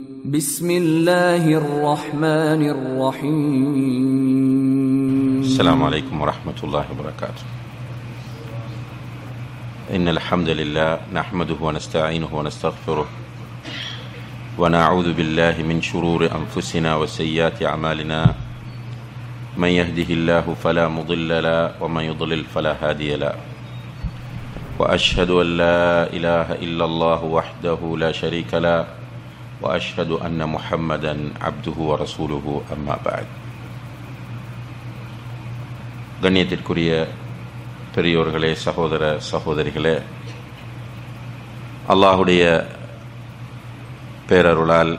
بسم الله الرحمن الرحيم السلام عليكم ورحمة الله وبركاته إن الحمد لله نحمده ونستعينه ونستغفره ونعوذ بالله من شرور أنفسنا وسيئات أعمالنا من يهده الله فلا مضل له ومن يضلل فلا هادي له وأشهد أن لا إله إلا الله وحده لا شريك له وأشهد أن محمدا عبده ورسوله أما بعد கண்ணியத்திற்குரிய பெரியோர்களே சகோதர சகோதரிகளே அல்லாஹுடைய பேரருளால்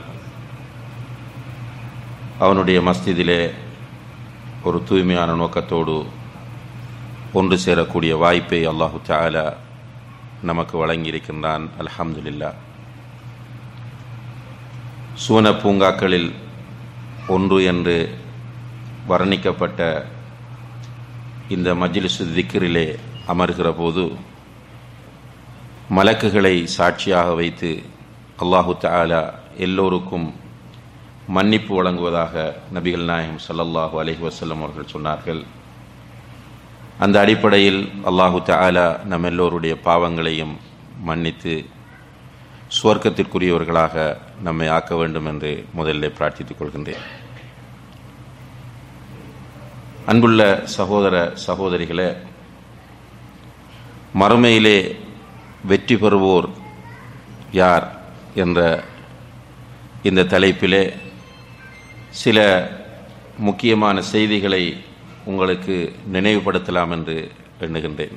அவனுடைய மஸ்ஜிதிலே ஒரு தூய்மையான நோக்கத்தோடு ஒன்று சேரக்கூடிய வாய்ப்பை அல்லாஹு தாலா நமக்கு வழங்கியிருக்கின்றான் அல்ஹம்துலில்லா சுவன பூங்காக்களில் ஒன்று என்று வர்ணிக்கப்பட்ட இந்த மஜ்லிசு திக்ரிலே அமர்கிற போது மலக்குகளை சாட்சியாக வைத்து அல்லாஹு தாலா எல்லோருக்கும் மன்னிப்பு வழங்குவதாக நபிகள் நாயகம் ஸல்லல்லாஹு அலைஹி வஸல்லம் அவர்கள் சொன்னார்கள் அந்த அடிப்படையில் அல்லாஹு தாலா நம் எல்லோருடைய பாவங்களையும் மன்னித்து சுவர்க்கத்திற்குரியவர்களாக நம்மை ஆக்க வேண்டும் என்று முதலில் பிரார்த்தித்துக் கொள்கின்றேன் அன்புள்ள சகோதர சகோதரிகளே மறுமையிலே வெற்றி பெறுவோர் யார் என்ற இந்த தலைப்பிலே சில முக்கியமான செய்திகளை உங்களுக்கு நினைவுபடுத்தலாம் என்று எண்ணுகின்றேன்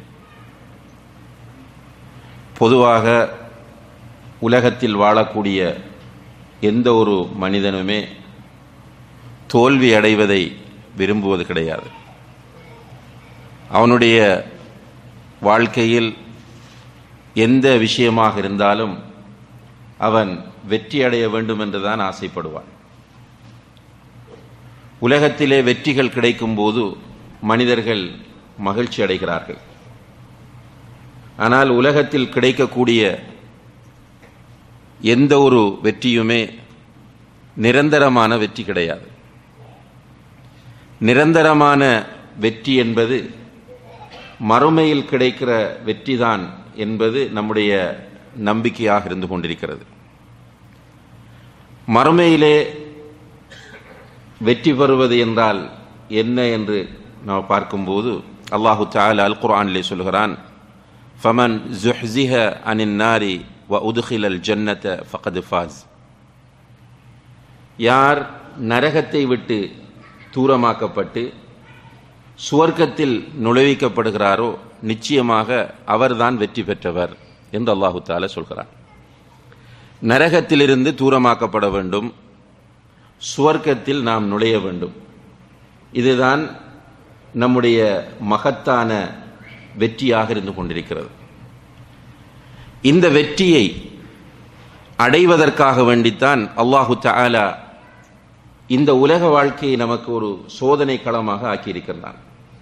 பொதுவாக உலகத்தில் வாழக்கூடிய எந்த ஒரு மனிதனுமே தோல்வி அடைவதை விரும்புவது கிடையாது அவனுடைய வாழ்க்கையில் எந்த விஷயமாக இருந்தாலும் அவன் வெற்றி அடைய வேண்டும் என்றுதான் ஆசைப்படுவான் உலகத்திலே வெற்றிகள் கிடைக்கும் போது மனிதர்கள் மகிழ்ச்சி அடைகிறார்கள் ஆனால் உலகத்தில் கிடைக்கக்கூடிய எந்த ஒரு வெற்றியுமே நிரந்தரமான வெற்றி கிடையாது நிரந்தரமான வெற்றி என்பது மறுமையில் கிடைக்கிற வெற்றிதான் என்பது நம்முடைய நம்பிக்கையாக இருந்து கொண்டிருக்கிறது மறுமையிலே வெற்றி பெறுவது என்றால் என்ன என்று நாம் பார்க்கும்போது அல்லாஹு தால அல் குர்ஆனிலே சொல்கிறான் ஃபமன் ஜுஹ்ஸிஹ அனின் நாரி வ உதுகிலல் ஜன்னத ஃபகது ஃபாஸ் யார் நரகத்தை விட்டு தூரமாக்கப்பட்டு சுவர்க்கத்தில் நுழைவிக்கப்படுகிறாரோ நிச்சயமாக அவர்தான் வெற்றி பெற்றவர் என்று அல்லாஹு தால சொல்கிறார் நரகத்திலிருந்து தூரமாக்கப்பட வேண்டும் சுவர்க்கத்தில் நாம் நுழைய வேண்டும் இதுதான் நம்முடைய மகத்தான வெற்றியாக இருந்து கொண்டிருக்கிறது இந்த வெற்றியை அடைவதற்காக வேண்டித்தான் அல்லாஹு தாலா இந்த உலக வாழ்க்கையை நமக்கு ஒரு சோதனை களமாக ஆக்கியிருக்கிறான்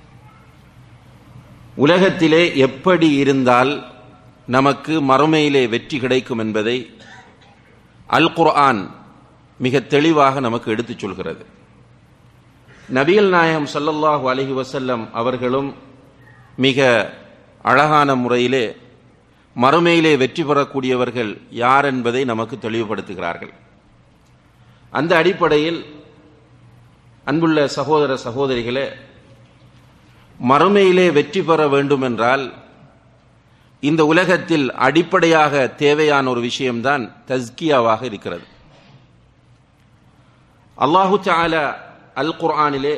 உலகத்திலே எப்படி இருந்தால் நமக்கு மறுமையிலே வெற்றி கிடைக்கும் என்பதை அல் குர்ஆன் மிக தெளிவாக நமக்கு எடுத்துச் சொல்கிறது நபிகள் நாயகம் சல்லல்லாஹு அலஹி வசல்லம் அவர்களும் மிக அழகான முறையிலே மறுமையிலே வெற்றி பெறக்கூடியவர்கள் யார் என்பதை நமக்கு தெளிவுபடுத்துகிறார்கள் அந்த அடிப்படையில் அன்புள்ள சகோதர சகோதரிகளே மறுமையிலே வெற்றி பெற வேண்டும் என்றால் இந்த உலகத்தில் அடிப்படையாக தேவையான ஒரு விஷயம்தான் தஸ்கியாவாக இருக்கிறது அல்லாஹு சால அல் குர்ஆனிலே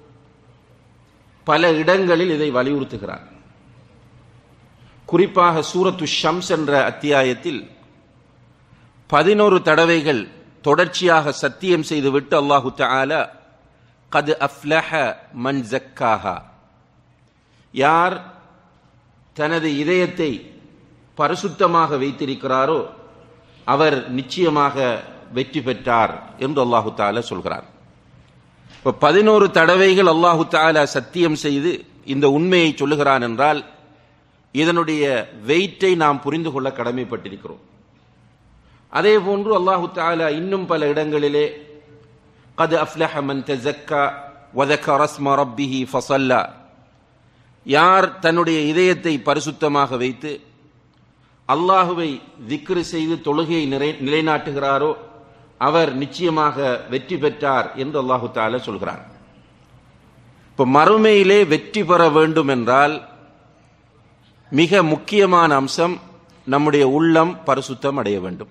பல இடங்களில் இதை வலியுறுத்துகிறார் குறிப்பாக சூரத்து ஷம்ஸ் என்ற அத்தியாயத்தில் பதினோரு தடவைகள் தொடர்ச்சியாக சத்தியம் செய்துவிட்டு அல்லாஹு தால கது அஃப்லஹ மன் ஜக்காஹா யார் தனது இதயத்தை பரிசுத்தமாக வைத்திருக்கிறாரோ அவர் நிச்சயமாக வெற்றி பெற்றார் என்று அல்லாஹு தால சொல்கிறார் இப்ப பதினோரு தடவைகள் அல்லாஹு தால சத்தியம் செய்து இந்த உண்மையை சொல்லுகிறான் என்றால் இதனுடைய வெயிட்டை நாம் புரிந்து கொள்ள கடமைப்பட்டிருக்கிறோம் அதே போன்று அல்லாஹு தாலா இன்னும் பல இடங்களிலே கது அஃப்லஹ மன் தஸக்கா வதக்க ரஸ்ம ரப்பிஹி ஃபசல்லா யார் தன்னுடைய இதயத்தை பரிசுத்தமாக வைத்து அல்லாஹுவை திக்ரு செய்து தொழுகையை நிறை நிலைநாட்டுகிறாரோ அவர் நிச்சயமாக வெற்றி பெற்றார் என்று அல்லாஹு தாலா சொல்கிறார் இப்ப மறுமையிலே வெற்றி பெற வேண்டும் என்றால் மிக முக்கியமான அம்சம் நம்முடைய உள்ளம் பரிசுத்தம் அடைய வேண்டும்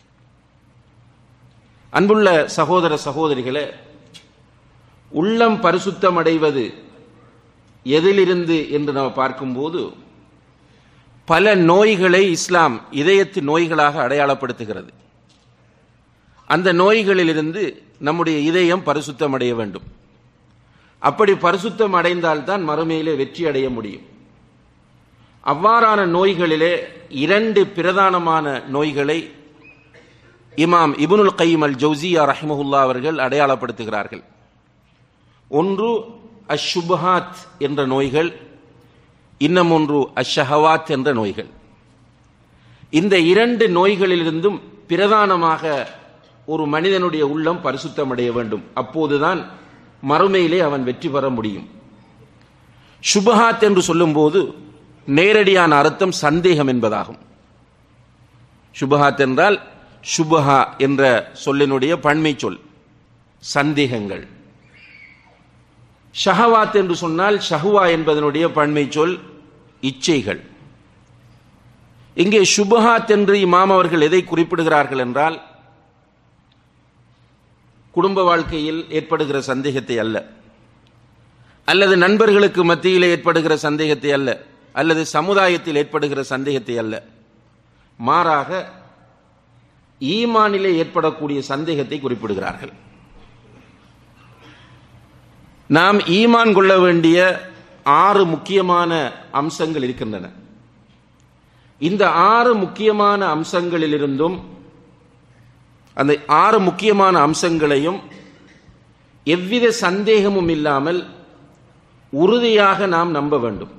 அன்புள்ள சகோதர சகோதரிகளே உள்ளம் பரிசுத்தம் அடைவது எதிலிருந்து என்று நாம் பார்க்கும்போது பல நோய்களை இஸ்லாம் இதயத்து நோய்களாக அடையாளப்படுத்துகிறது அந்த நோய்களிலிருந்து நம்முடைய இதயம் பரிசுத்தம் அடைய வேண்டும் அப்படி பரிசுத்தம் அடைந்தால்தான் மறுமையிலே வெற்றி அடைய முடியும் அவ்வாறான நோய்களிலே இரண்டு பிரதானமான நோய்களை இமாம் இபுனுல் கைம் அல் ஜவுசியா ரஹ்மஹுல்லா அவர்கள் அடையாளப்படுத்துகிறார்கள் ஒன்று அஷுபஹாத் என்ற நோய்கள் இன்னும் ஒன்று அஷஹவாத் என்ற நோய்கள் இந்த இரண்டு நோய்களிலிருந்தும் பிரதானமாக ஒரு மனிதனுடைய உள்ளம் பரிசுத்தம் அடைய வேண்டும் அப்போதுதான் மறுமையிலே அவன் வெற்றி பெற முடியும் சுபஹாத் என்று சொல்லும்போது நேரடியான அர்த்தம் சந்தேகம் என்பதாகும் சுபஹாத் என்றால் சுபஹா என்ற சொல்லினுடைய பன்மை சொல் சந்தேகங்கள் ஷஹவாத் என்று சொன்னால் ஷஹுவா என்பதனுடைய பன்மை சொல் இச்சைகள் இங்கே சுபஹாத் என்று இமாம் அவர்கள் எதை குறிப்பிடுகிறார்கள் என்றால் குடும்ப வாழ்க்கையில் ஏற்படுகிற சந்தேகத்தை அல்ல அல்லது நண்பர்களுக்கு மத்தியில் ஏற்படுகிற சந்தேகத்தை அல்ல அல்லது சமுதாயத்தில் ஏற்படுகிற சந்தேகத்தை அல்ல மாறாக ஈமானிலே ஏற்படக்கூடிய சந்தேகத்தை குறிப்பிடுகிறார்கள் நாம் ஈமான் கொள்ள வேண்டிய ஆறு முக்கியமான அம்சங்கள் இருக்கின்றன இந்த ஆறு முக்கியமான அம்சங்களிலிருந்தும் அந்த ஆறு முக்கியமான அம்சங்களையும் எவ்வித சந்தேகமும் இல்லாமல் உறுதியாக நாம் நம்ப வேண்டும்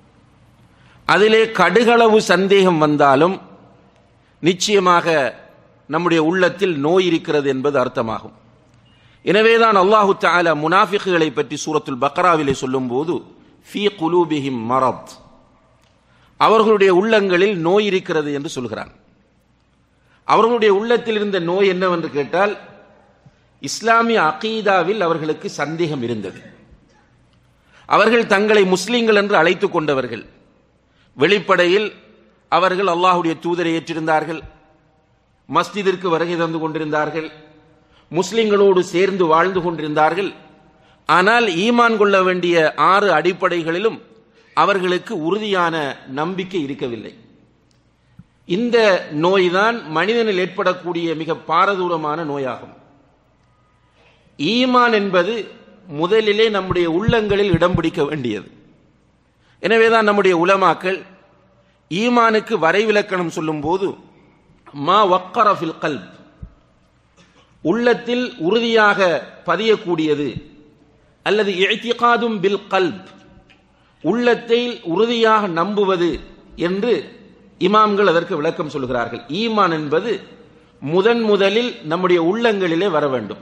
அதிலே கடுகளவு சந்தேகம் வந்தாலும் நிச்சயமாக நம்முடைய உள்ளத்தில் நோய் இருக்கிறது என்பது அர்த்தமாகும் எனவேதான் அல்லாஹு தாலா முனாஃபிக்குகளை பற்றி சூரத்துல் பக்ராவிலே சொல்லும்போது ஃபீ குலூபிஹிம் மரத் அவர்களுடைய உள்ளங்களில் நோய் இருக்கிறது என்று சொல்கிறான் அவர்களுடைய உள்ளத்தில் இருந்த நோய் என்னவென்று கேட்டால் இஸ்லாமிய அகீதாவில் அவர்களுக்கு சந்தேகம் இருந்தது அவர்கள் தங்களை முஸ்லிம்கள் என்று அழைத்துக் கொண்டவர்கள் வெளிப்படையில் அவர்கள் அல்லாஹுடைய தூதரை ஏற்றிருந்தார்கள் மஸ்ஜிதிற்கு வருகை தந்து கொண்டிருந்தார்கள் முஸ்லிம்களோடு சேர்ந்து வாழ்ந்து கொண்டிருந்தார்கள் ஆனால் ஈமான் கொள்ள வேண்டிய ஆறு அடிப்படைகளிலும் அவர்களுக்கு உறுதியான நம்பிக்கை இருக்கவில்லை இந்த நோய்தான் மனிதனில் ஏற்படக்கூடிய மிக பாரதூரமான நோயாகும் ஈமான் என்பது முதலிலே நம்முடைய உள்ளங்களில் இடம் பிடிக்க வேண்டியது எனவேதான் நம்முடைய உலமாக்கள் ஈமானுக்கு வரைவிலக்கணம் சொல்லும் போது மா வக்கரஃபில் கல்ப் உள்ளத்தில் உறுதியாக பதியக்கூடியது அல்லது இழ்த்திகாதும் பில் கல்ப் உள்ளத்தை உறுதியாக நம்புவது என்று இமாம்கள் அதற்கு விளக்கம் சொல்கிறார்கள் ஈமான் என்பது முதன் முதலில் நம்முடைய உள்ளங்களிலே வர வேண்டும்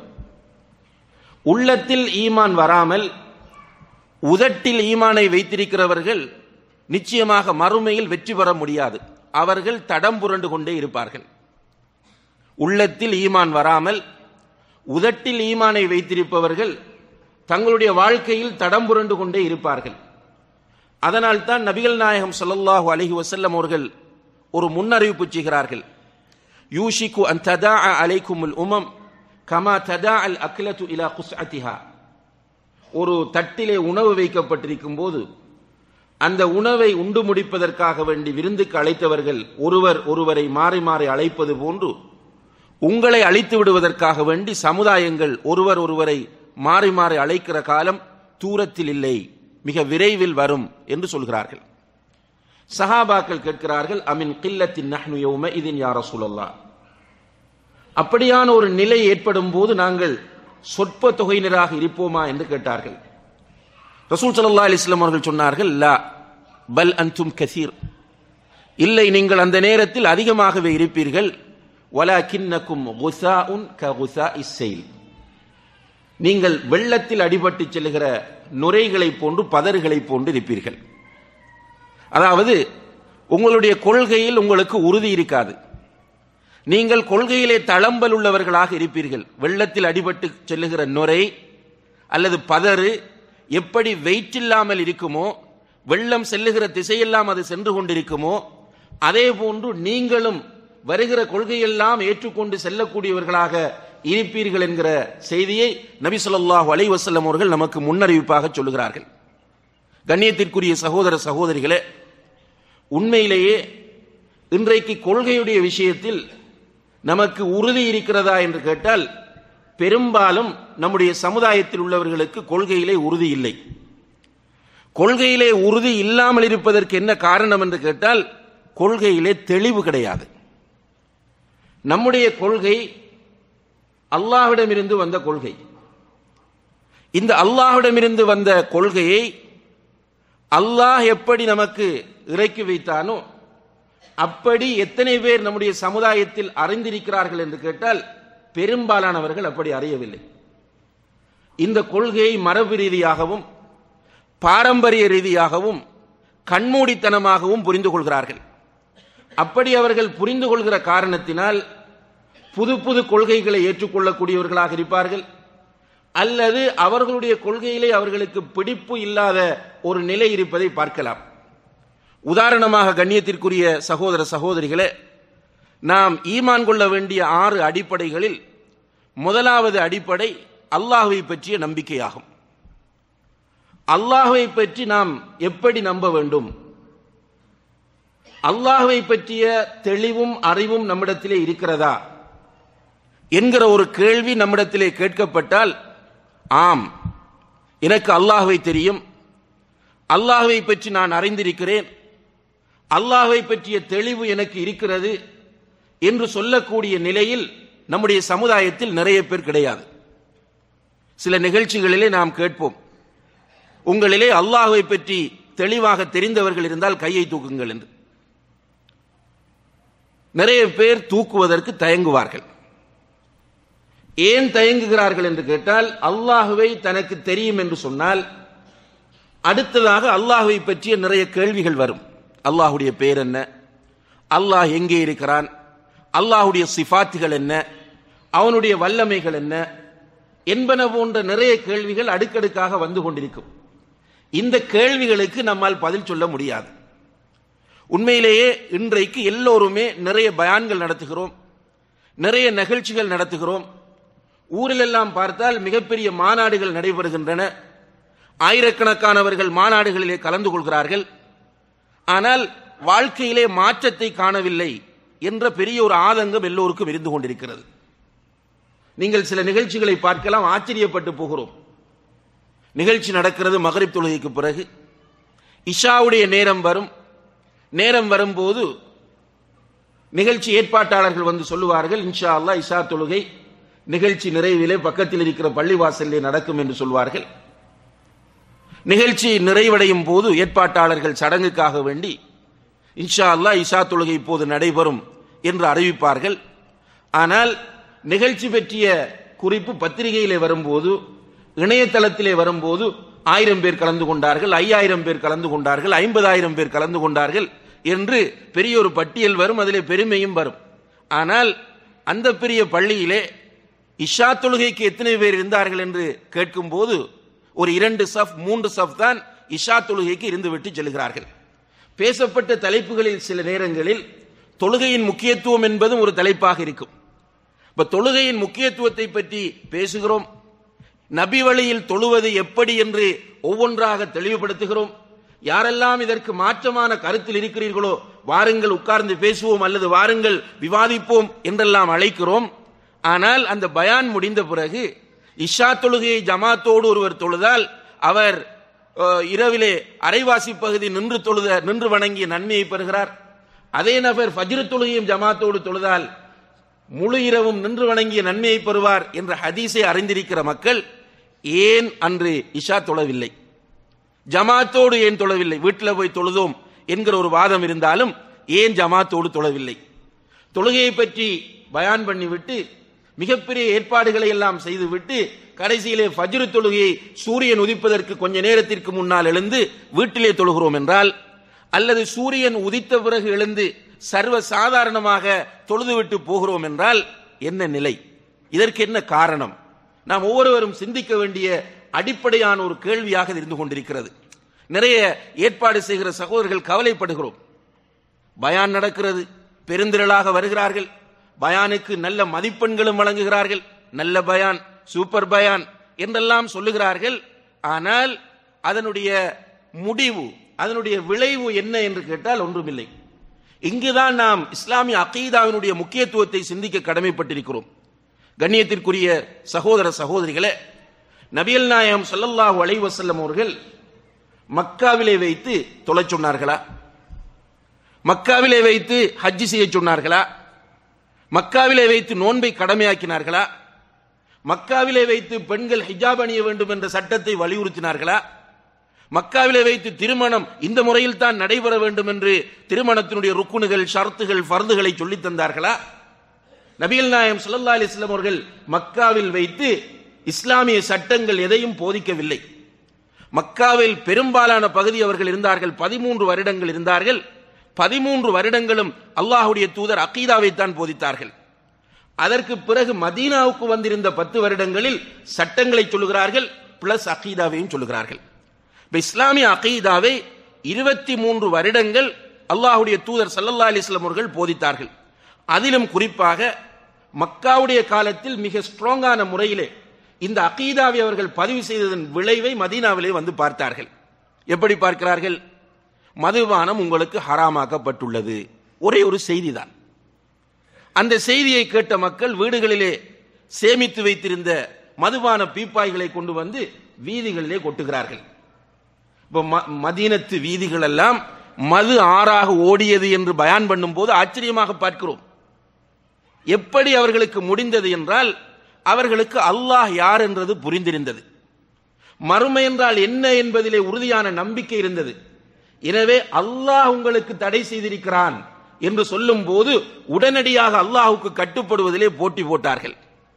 உள்ளத்தில் ஈமான் வராமல் உதட்டில் ஈமானை வைத்திருக்கிறவர்கள் நிச்சயமாக மறுமையில் வெற்றி பெற முடியாது அவர்கள் தடம் புரண்டு கொண்டே இருப்பார்கள் உள்ளத்தில் ஈமான் வராமல் உதட்டில் ஈமானை வைத்திருப்பவர்கள் தங்களுடைய வாழ்க்கையில் தடம் புரண்டு கொண்டே இருப்பார்கள் அதனால் தான் நபிகள் நாயகம் ஸல்லல்லாஹு அலைஹி வஸல்லம் அவர்கள் ஒரு முன்னறிவிப்பு செய்கிறார்கள் யூஷிக்கு அன் ததா அலைக்குமுல் உமம் கமா ததா அல் அக்லத்து இலா குஸ்அத்திஹா ஒரு தட்டிலே உணவு வைக்கப்பட்டிருக்கும் போது அந்த உணவை உண்டு முடிப்பதற்காக வேண்டி விருந்துக்கு அழைத்தவர்கள் ஒருவர் ஒருவரை மாறி மாறி அழைப்பது போன்று உங்களை அழித்து விடுவதற்காக வேண்டி சமுதாயங்கள் ஒருவர் ஒருவரை மாறி மாறி அழைக்கிற காலம் தூரத்தில் இல்லை மிக விரைவில் வரும் என்று சொல்கிறார்கள் சஹாபாக்கள் கேட்கிறார்கள் அமின் கில்லத்தின் நஹ்னு யௌம இதின் யார சூழல்லா அப்படியான ஒரு நிலை ஏற்படும் போது நாங்கள் சொற்ப தொகையினராக இருப்போமா என்று கேட்டார்கள் ரசூல் சல்லா அலிஸ்லாம் அவர்கள் சொன்னார்கள் லா பல் அன்தும் கசீர் இல்லை நீங்கள் அந்த நேரத்தில் அதிகமாகவே இருப்பீர்கள் வலாக்கின்னக்கும் குசாஉன் க குசா இஸ்ஸெயில் நீங்கள் வெள்ளத்தில் அடிபட்டு செல்லுகிற நுரைகளை போன்று பதறுகளை போன்று இருப்பீர்கள் அதாவது உங்களுடைய கொள்கையில் உங்களுக்கு உறுதி இருக்காது நீங்கள் கொள்கையிலே தளம்பல் உள்ளவர்களாக இருப்பீர்கள் வெள்ளத்தில் அடிபட்டு செல்லுகிற நுரை அல்லது பதறு எப்படி வெயிட் இல்லாமல் இருக்குமோ வெள்ளம் செல்லுகிற திசையெல்லாம் அது சென்று கொண்டிருக்குமோ அதே போன்று நீங்களும் வருகிற கொள்கையெல்லாம் ஏற்றுக்கொண்டு செல்லக்கூடியவர்களாக இருப்பீர்கள் என்கிற செய்தியை நபி ஸல்லல்லாஹு அலைஹி வஸல்லம் அவர்கள் நமக்கு முன்னறிவிப்பாக சொல்லுகிறார்கள் கண்ணியத்திற்குரிய சகோதர சகோதரிகளே உண்மையிலேயே இன்றைக்கு கொள்கையுடைய விஷயத்தில் நமக்கு உறுதி இருக்கிறதா என்று கேட்டால் பெரும்பாலும் நம்முடைய சமுதாயத்தில் உள்ளவர்களுக்கு கொள்கையிலே உறுதி இல்லை கொள்கையிலே உறுதி இல்லாமல் இருப்பதற்கு என்ன காரணம் என்று கேட்டால் கொள்கையிலே தெளிவு கிடையாது நம்முடைய கொள்கை அல்லாஹ்விடமிருந்து வந்த கொள்கை இந்த அல்லாஹ்விடமிருந்து வந்த கொள்கையை அல்லாஹ் எப்படி நமக்கு இறக்கி வைத்தானோ அப்படி எத்தனை பேர் நம்முடைய சமுதாயத்தில் அறிந்திருக்கிறார்கள் என்று கேட்டால் பெரும்பாலானவர்கள் அப்படி அறியவில்லை இந்த கொள்கையை மரபு ரீதியாகவும் பாரம்பரிய ரீதியாகவும் கண்மூடித்தனமாகவும் புரிந்து கொள்கிறார்கள் அப்படி அவர்கள் புரிந்து கொள்கிற காரணத்தினால் புது புது கொள்கைகளை ஏற்றுக்கொள்ளக்கூடியவர்களாக இருப்பார்கள் அல்லது அவர்களுடைய கொள்கையிலே அவர்களுக்கு பிடிப்பு இல்லாத ஒரு நிலை இருப்பதை பார்க்கலாம் உதாரணமாக கண்ணியத்திற்குரிய சகோதர சகோதரிகளே நாம் ஈமான் கொள்ள வேண்டிய ஆறு அடிப்படைகளில் முதலாவது அடிப்படை அல்லாஹுவை பற்றிய நம்பிக்கையாகும் அல்லாஹுவை பற்றி நாம் எப்படி நம்ப வேண்டும் அல்லாஹுவை பற்றிய தெளிவும் அறிவும் நம்மிடத்திலே இருக்கிறதா என்கிற ஒரு கேள்வி நம்மிடத்திலே கேட்கப்பட்டால் ஆம் எனக்கு அல்லாஹுவை தெரியும் அல்லாஹுவை பற்றி நான் அறிந்திருக்கிறேன் அல்லாஹுவை பற்றிய தெளிவு எனக்கு இருக்கிறது என்று சொல்லக்கூடிய நிலையில் நம்முடைய சமுதாயத்தில் நிறைய பேர் கிடையாது சில நிகழ்ச்சிகளிலே நாம் கேட்போம் உங்களிலே அல்லாஹுவை பற்றி தெளிவாக தெரிந்தவர்கள் இருந்தால் கையை தூக்குங்கள் என்று நிறைய பேர் தூக்குவதற்கு தயங்குவார்கள் ஏன் தயங்குகிறார்கள் என்று கேட்டால் அல்லாஹுவை தனக்கு தெரியும் என்று சொன்னால் அடுத்ததாக அல்லாஹுவை பற்றிய நிறைய கேள்விகள் வரும் அல்லாஹுடைய பேர் என்ன அல்லாஹ் எங்கே இருக்கிறான் அல்லாஹுடைய சிஃபாத்துகள் என்ன அவனுடைய வல்லமைகள் என்ன என்பன போன்ற நிறைய கேள்விகள் அடுக்கடுக்காக வந்து கொண்டிருக்கும் இந்த கேள்விகளுக்கு நம்மால் பதில் சொல்ல முடியாது உண்மையிலேயே இன்றைக்கு எல்லோருமே நிறைய பயான்கள் நடத்துகிறோம் நிறைய நிகழ்ச்சிகள் நடத்துகிறோம் ஊரிலெல்லாம் பார்த்தால் மிகப்பெரிய மாநாடுகள் நடைபெறுகின்றன ஆயிரக்கணக்கானவர்கள் மாநாடுகளிலே கலந்து கொள்கிறார்கள் ஆனால் வாழ்க்கையிலே மாற்றத்தை காணவில்லை என்ற பெரிய ஒரு ஆதங்கம் எல்லோருக்கும் இருந்து கொண்டிருக்கிறது நீங்கள் சில நிகழ்ச்சிகளை பார்க்கலாம் ஆச்சரியப்பட்டு போகிறோம் நிகழ்ச்சி நடக்கிறது மகரிப் தொழுகைக்கு பிறகு இஷாவுடைய நேரம் வரும் நேரம் வரும்போது நிகழ்ச்சி ஏற்பாட்டாளர்கள் வந்து சொல்லுவார்கள் இன்ஷா அல்லா இஷா தொழுகை நிகழ்ச்சி நிறைவிலே பக்கத்தில் இருக்கிற பள்ளிவாசலிலே நடக்கும் என்று சொல்வார்கள் நிகழ்ச்சி நிறைவடையும் போது ஏற்பாட்டாளர்கள் சடங்குக்காக வேண்டி இன்ஷா அல்லா இஷா தொழுகை இப்போது நடைபெறும் என்று அறிவிப்பார்கள் ஆனால் நிகழ்ச்சி பற்றிய குறிப்பு பத்திரிகையிலே வரும்போது இணையதளத்திலே வரும்போது ஆயிரம் பேர் கலந்து கொண்டார்கள் ஐயாயிரம் பேர் கலந்து கொண்டார்கள் ஐம்பதாயிரம் பேர் கலந்து கொண்டார்கள் என்று பெரிய ஒரு பட்டியல் வரும் அதிலே பெருமையும் வரும் ஆனால் அந்த பெரிய பள்ளியிலே இஷா தொழுகைக்கு எத்தனை பேர் இருந்தார்கள் என்று கேட்கும்போது ஒரு இரண்டு சஃப் மூன்று சஃப் தான் இஷா தொழுகைக்கு இருந்துவிட்டு செல்கிறார்கள் பேசப்பட்ட தலைப்புகளில் சில நேரங்களில் தொழுகையின் முக்கியத்துவம் என்பதும் ஒரு தலைப்பாக இருக்கும் இப்ப தொழுகையின் முக்கியத்துவத்தை பற்றி பேசுகிறோம் நபி வழியில் தொழுவது எப்படி என்று ஒவ்வொன்றாக தெளிவுபடுத்துகிறோம் யாரெல்லாம் இதற்கு மாற்றமான கருத்தில் இருக்கிறீர்களோ வாருங்கள் உட்கார்ந்து பேசுவோம் அல்லது வாருங்கள் விவாதிப்போம் என்றெல்லாம் அழைக்கிறோம் ஆனால் அந்த பயான் முடிந்த பிறகு இஷா தொழுகையை ஜமாத்தோடு ஒருவர் தொழுதால் அவர் இரவிலே அரைவாசி பகுதி நின்று தொழுத நின்று வணங்கிய நன்மையை பெறுகிறார் அதே நபர் ஃபஜ்ரு தொழுகையும் ஜமாத்தோடு தொழுதால் முழு இரவும் நின்று வணங்கிய நன்மையை பெறுவார் என்ற ஹதீஸை அறிந்திருக்கிற மக்கள் ஏன் அன்று இஷா தொழவில்லை ஜமாத்தோடு ஏன் தொழவில்லை வீட்டில் போய் தொழுதோம் என்கிற ஒரு வாதம் இருந்தாலும் ஏன் ஜமாத்தோடு தொழவில்லை தொழுகையை பற்றி பயான் பண்ணிவிட்டு மிகப்பெரிய ஏற்பாடுகளை எல்லாம் செய்துவிட்டு கடைசியிலே ஃபஜ்ரு தொழுகையை சூரியன் உதிப்பதற்கு கொஞ்ச நேரத்திற்கு முன்னால் எழுந்து வீட்டிலே தொழுகிறோம் என்றால் அல்லது சூரியன் உதித்த பிறகு எழுந்து சர்வ சாதாரணமாக தொழுதுவிட்டு போகிறோம் என்றால் என்ன நிலை இதற்கு என்ன காரணம் நாம் ஒவ்வொருவரும் சிந்திக்க வேண்டிய அடிப்படையான ஒரு கேள்வியாக இது இருந்து கொண்டிருக்கிறது நிறைய ஏற்பாடு செய்கிற சகோதரர்கள் கவலைப்படுகிறோம் பயான் நடக்கிறது பெருந்திரளாக வருகிறார்கள் பயானுக்கு நல்ல மதிப்பெண்களும் வழங்குகிறார்கள் நல்ல பயான் சூப்பர் பயான் என்றெல்லாம் சொல்லுகிறார்கள் ஆனால் அதனுடைய முடிவு அதனுடைய விளைவு என்ன என்று கேட்டால் ஒன்றுமில்லை இங்குதான் நாம் இஸ்லாமிய அகீதாவினுடைய முக்கியத்துவத்தை சிந்திக்க கடமைப்பட்டிருக்கிறோம் கண்ணியத்திற்குரிய சகோதர சகோதரிகளே நபியல் நாயகம் ஸல்லல்லாஹு அலைஹி வஸல்லம் அவர்கள் மக்காவிலே வைத்து தொலைச் சொன்னார்களா மக்காவிலே வைத்து ஹஜ்ஜி செய்ய சொன்னார்களா மக்காவிலே வைத்து நோன்பை கடமையாக்கினார்களா மக்காவிலே வைத்து பெண்கள் ஹிஜாப் அணிய வேண்டும் என்ற சட்டத்தை வலியுறுத்தினார்களா மக்காவிலே வைத்து திருமணம் இந்த முறையில் தான் நடைபெற வேண்டும் என்று திருமணத்தினுடைய ருக்குனுகள் ஷர்த்துகள் ஃபர்துகளை சொல்லித் தந்தார்களா நபிகள் நாயம் ஸல்லல்லாஹு அலைஹி வஸல்லம் அவர்கள் மக்காவில் வைத்து இஸ்லாமிய சட்டங்கள் எதையும் போதிக்கவில்லை மக்காவில் பெரும்பாலான பகுதி அவர்கள் இருந்தார்கள் பதிமூன்று வருடங்கள் இருந்தார்கள் பதிமூன்று வருடங்களும் அல்லாஹுடைய தூதர் அகீதாவை தான் போதித்தார்கள் அதற்கு பிறகு மதீனாவுக்கு வந்திருந்த பத்து வருடங்களில் சட்டங்களை சொல்லுகிறார்கள் பிளஸ் அகீதாவையும் சொல்லுகிறார்கள் இப்ப இஸ்லாமிய அகீதாவை இருபத்தி மூன்று வருடங்கள் அல்லாஹுடைய தூதர் சல்லல்லா அலிஸ்லாம் அவர்கள் போதித்தார்கள் அதிலும் குறிப்பாக மக்காவுடைய காலத்தில் மிக ஸ்ட்ராங்கான முறையிலே இந்த அகீதாவை அவர்கள் பதிவு செய்ததன் விளைவை மதீனாவிலே வந்து பார்த்தார்கள் எப்படி பார்க்கிறார்கள் மதுபானம் உங்களுக்கு ஹராமாக்கப்பட்டுள்ளது ஒரே ஒரு செய்திதான் அந்த செய்தியை கேட்ட மக்கள் வீடுகளிலே சேமித்து வைத்திருந்த மதுபான பீப்பாய்களை கொண்டு வந்து வீதிகளிலே கொட்டுகிறார்கள் இப்ப ம- மதீனத்து வீதிகள் எல்லாம் மது ஆறாக ஓடியது என்று பயான் பண்ணும்போது ஆச்சரியமாக பார்க்கிறோம் எப்படி அவர்களுக்கு முடிந்தது என்றால் அவர்களுக்கு அல்லாஹ் யார் என்றது புரிந்திருந்தது மறுமை என்றால் என்ன என்பதிலே உறுதியான நம்பிக்கை இருந்தது எனவே அல்லாஹ் உங்களுக்கு தடை செய்திருக்கிறான் என்று சொல்லும் போது உடனடியாக அல்லாஹுக்கு கட்டுப்படுவதிலே போட்டி போட்டார்கள்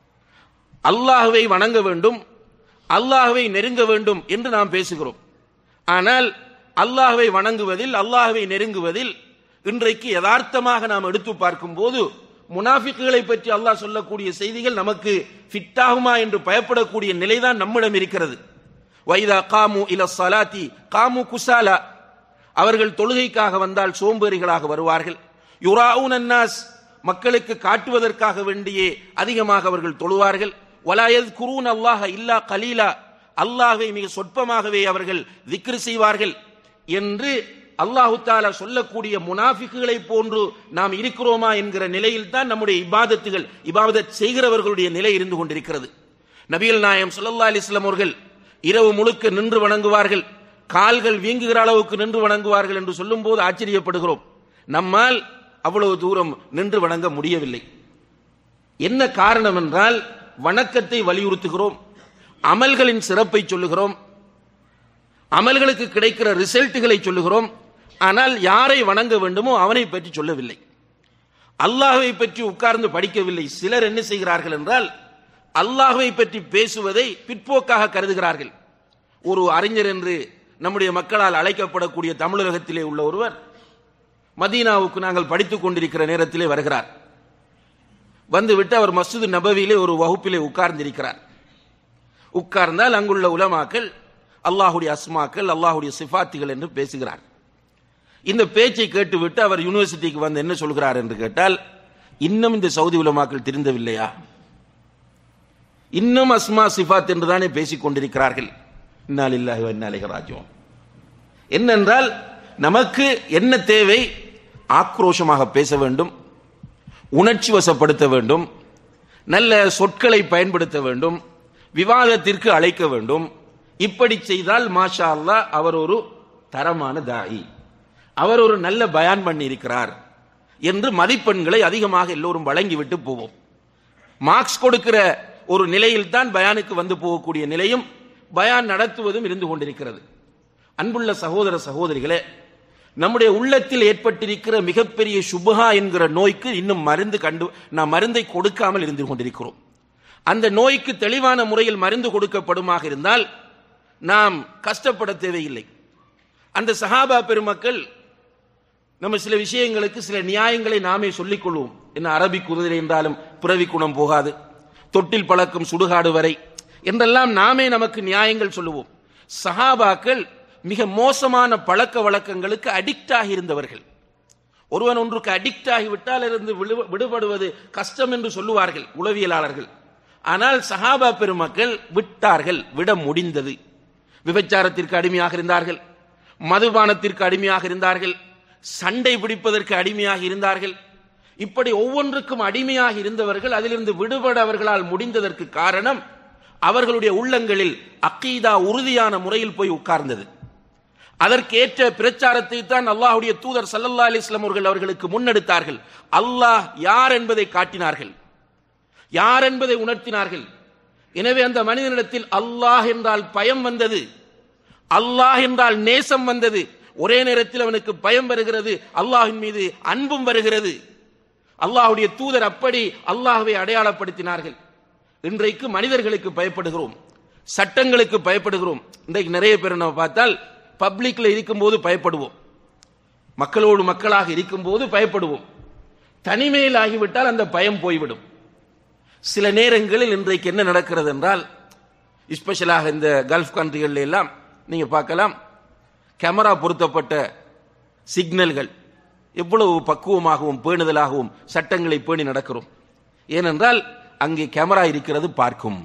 அல்லாஹுவை வணங்க வேண்டும் அல்லாஹுவை நெருங்க வேண்டும் என்று நாம் பேசுகிறோம் ஆனால் அல்லாஹுவை வணங்குவதில் அல்லாஹுவை நெருங்குவதில் இன்றைக்கு யதார்த்தமாக நாம் எடுத்து பார்க்கும்போது முனாஃபிக்குகளை பற்றி அல்லாஹ் சொல்லக்கூடிய செய்திகள் நமக்கு ஃபிட்டாகுமா என்று பயப்படக்கூடிய நிலைதான் நம்மிடம் இருக்கிறது வைதா காமு இல சலாத்தி காமு குசாலா அவர்கள் தொழுகைக்காக வந்தால் சோம்பேறிகளாக வருவார்கள் யுராவுன் அன்னாஸ் மக்களுக்கு காட்டுவதற்காக வேண்டியே அதிகமாக அவர்கள் தொழுவார்கள் வலாயத் குரூன் அல்லாஹ இல்லா கலீலா அல்லாஹ்வை மிக சொற்பமாகவே அவர்கள் திக்ரு செய்வார்கள் என்று அல்லாஹு தாலா சொல்லக்கூடிய முனாஃபிக்குகளை போன்று நாம் இருக்கிறோமா என்கிற நிலையில் தான் நம்முடைய இபாதத்துகள் இபாதத் செய்கிறவர்களுடைய நிலை இருந்து கொண்டிருக்கிறது நபிகள் நாயம் ஸல்லல்லாஹு அலைஹி வஸல்லம் அவர்கள் இரவு முழுக்க நின்று வணங்குவார்கள் கால்கள் வீங்குகிற அளவுக்கு நின்று வணங்குவார்கள் என்று சொல்லும்போது ஆச்சரியப்படுகிறோம் நம்மால் அவ்வளவு தூரம் நின்று வணங்க முடியவில்லை என்ன காரணம் என்றால் வணக்கத்தை வலியுறுத்துகிறோம் அமல்களின் சிறப்பை சொல்லுகிறோம் அமல்களுக்கு கிடைக்கிற ரிசல்ட்டுகளை சொல்லுகிறோம் ஆனால் யாரை வணங்க வேண்டுமோ அவனை பற்றி சொல்லவில்லை அல்லாஹ்வை பற்றி உட்கார்ந்து படிக்கவில்லை சிலர் என்ன செய்கிறார்கள் என்றால் அல்லாஹ்வை பற்றி பேசுவதை பிற்போக்காக கருதுகிறார்கள் ஒரு அறிஞர் என்று நம்முடைய மக்களால் அழைக்கப்படக்கூடிய தமிழகத்திலே உள்ள ஒருவர் மதீனாவுக்கு நாங்கள் படித்துக் கொண்டிருக்கிற நேரத்திலே வருகிறார் வந்துவிட்டு அவர் மஸ்ஜிது நபவியிலே ஒரு வகுப்பிலே உட்கார்ந்திருக்கிறார் உட்கார்ந்தால் அங்குள்ள உலமாக்கள் அல்லாஹுடைய அஸ்மாக்கள் அல்லாஹுடைய சிஃபாத்துகள் என்று பேசுகிறார் இந்த பேச்சை கேட்டுவிட்டு அவர் யூனிவர்சிட்டிக்கு வந்து என்ன சொல்கிறார் என்று கேட்டால் இன்னும் இந்த சவுதி உலமாக்கள் திருந்தவில்லையா இன்னும் அஸ்மா சிஃபாத் என்றுதானே பேசிக் கொண்டிருக்கிறார்கள் இன்னாலில்லாஹி வ இன்னா இலைஹி ராஜிஊன் என்னென்றால் நமக்கு என்ன தேவை ஆக்ரோஷமாக பேச வேண்டும் உணர்ச்சி வசப்படுத்த வேண்டும் நல்ல சொற்களை பயன்படுத்த வேண்டும் விவாதத்திற்கு அழைக்க வேண்டும் இப்படி செய்தால் மாஷா அல்லாஹ் அவர் ஒரு தரமான தாயி அவர் ஒரு நல்ல பயான் பண்ணி இருக்கிறார் என்று மதிப்பெண்களை அதிகமாக எல்லோரும் வழங்கிவிட்டு போவோம் மார்க்ஸ் கொடுக்கிற ஒரு நிலையில் தான் பயானுக்கு வந்து போகக்கூடிய நிலையும் பயான் நடத்துவதும் இருந்து கொண்டிருக்கிறது அன்புள்ள சகோதர சகோதரிகளே நம்முடைய உள்ளத்தில் ஏற்பட்டிருக்கிற மிகப்பெரிய சுபஹா என்கிற நோய்க்கு இன்னும் மருந்து கண்டு நாம் மருந்தை கொடுக்காமல் இருந்து கொண்டிருக்கிறோம் அந்த நோய்க்கு தெளிவான முறையில் மருந்து கொடுக்கப்படுமாக இருந்தால் நாம் கஷ்டப்பட தேவையில்லை அந்த சஹாபா பெருமக்கள் நம்ம சில விஷயங்களுக்கு சில நியாயங்களை நாமே சொல்லிக் கொள்வோம் என்ன அரபி குதிரை என்றாலும் பிறவி குணம் போகாது தொட்டில் பழக்கம் சுடுகாடு வரை என்றெல்லாம் நாமே நமக்கு நியாயங்கள் சொல்லுவோம் சஹாபாக்கள் மிக மோசமான பழக்க வழக்கங்களுக்கு அடிக்ட் ஆகி இருந்தவர்கள் ஒருவன் ஒன்றுக்கு அடிக்ட் ஆகிவிட்டால் இருந்து விடு- விடுபடுவது கஷ்டம் என்று சொல்லுவார்கள் உளவியலாளர்கள் ஆனால் சஹாபா பெருமக்கள் விட்டார்கள் விட முடிந்தது விபச்சாரத்திற்கு அடிமையாக இருந்தார்கள் மதுபானத்திற்கு அடிமையாக இருந்தார்கள் சண்டை பிடிப்பதற்கு அடிமையாக இருந்தார்கள் இப்படி ஒவ்வொன்றுக்கும் அடிமையாக இருந்தவர்கள் அதிலிருந்து விடுபட அவர்களால் முடிந்ததற்கு காரணம் அவர்களுடைய உள்ளங்களில் அக்கீதா உறுதியான முறையில் போய் உட்கார்ந்தது அதற்கேற்ற பிரச்சாரத்தை தான் அல்லாஹ்வுடைய தூதர் சல்லல்லா அலிஸ்லாம் அவர்கள் அவர்களுக்கு முன்னெடுத்தார்கள் அல்லாஹ் யார் என்பதை காட்டினார்கள் யார் என்பதை உணர்த்தினார்கள் எனவே அந்த மனிதனிடத்தில் அல்லாஹ் என்றால் பயம் வந்தது அல்லாஹ் என்றால் நேசம் வந்தது ஒரே நேரத்தில் அவனுக்கு பயம் வருகிறது அல்லாஹ்வின் மீது அன்பும் வருகிறது அல்லாஹ்வுடைய தூதர் அப்படி அல்லாஹ்வை அடையாளப்படுத்தினார்கள் இன்றைக்கு மனிதர்களுக்கு பயப்படுகிறோம் சட்டங்களுக்கு பயப்படுகிறோம் இன்றைக்கு நிறைய பேர் நம்ம பார்த்தால் பப்ளிக்ல இருக்கும்போது பயப்படுவோம் மக்களோடு மக்களாக இருக்கும்போது பயப்படுவோம் தனிமையில் ஆகிவிட்டால் அந்த பயம் போய்விடும் சில நேரங்களில் இன்றைக்கு என்ன நடக்கிறது என்றால் ஸ்பெஷலாக இந்த கல்ஃப் கண்ட்ரிகள் எல்லாம் நீங்க பார்க்கலாம் கேமரா பொருத்தப்பட்ட சிக்னல்கள் எவ்வளவு பக்குவமாகவும் பேணுதலாகவும் சட்டங்களை பேணி நடக்கிறோம் ஏனென்றால் அங்கே கேமரா இருக்கிறது பார்க்கும்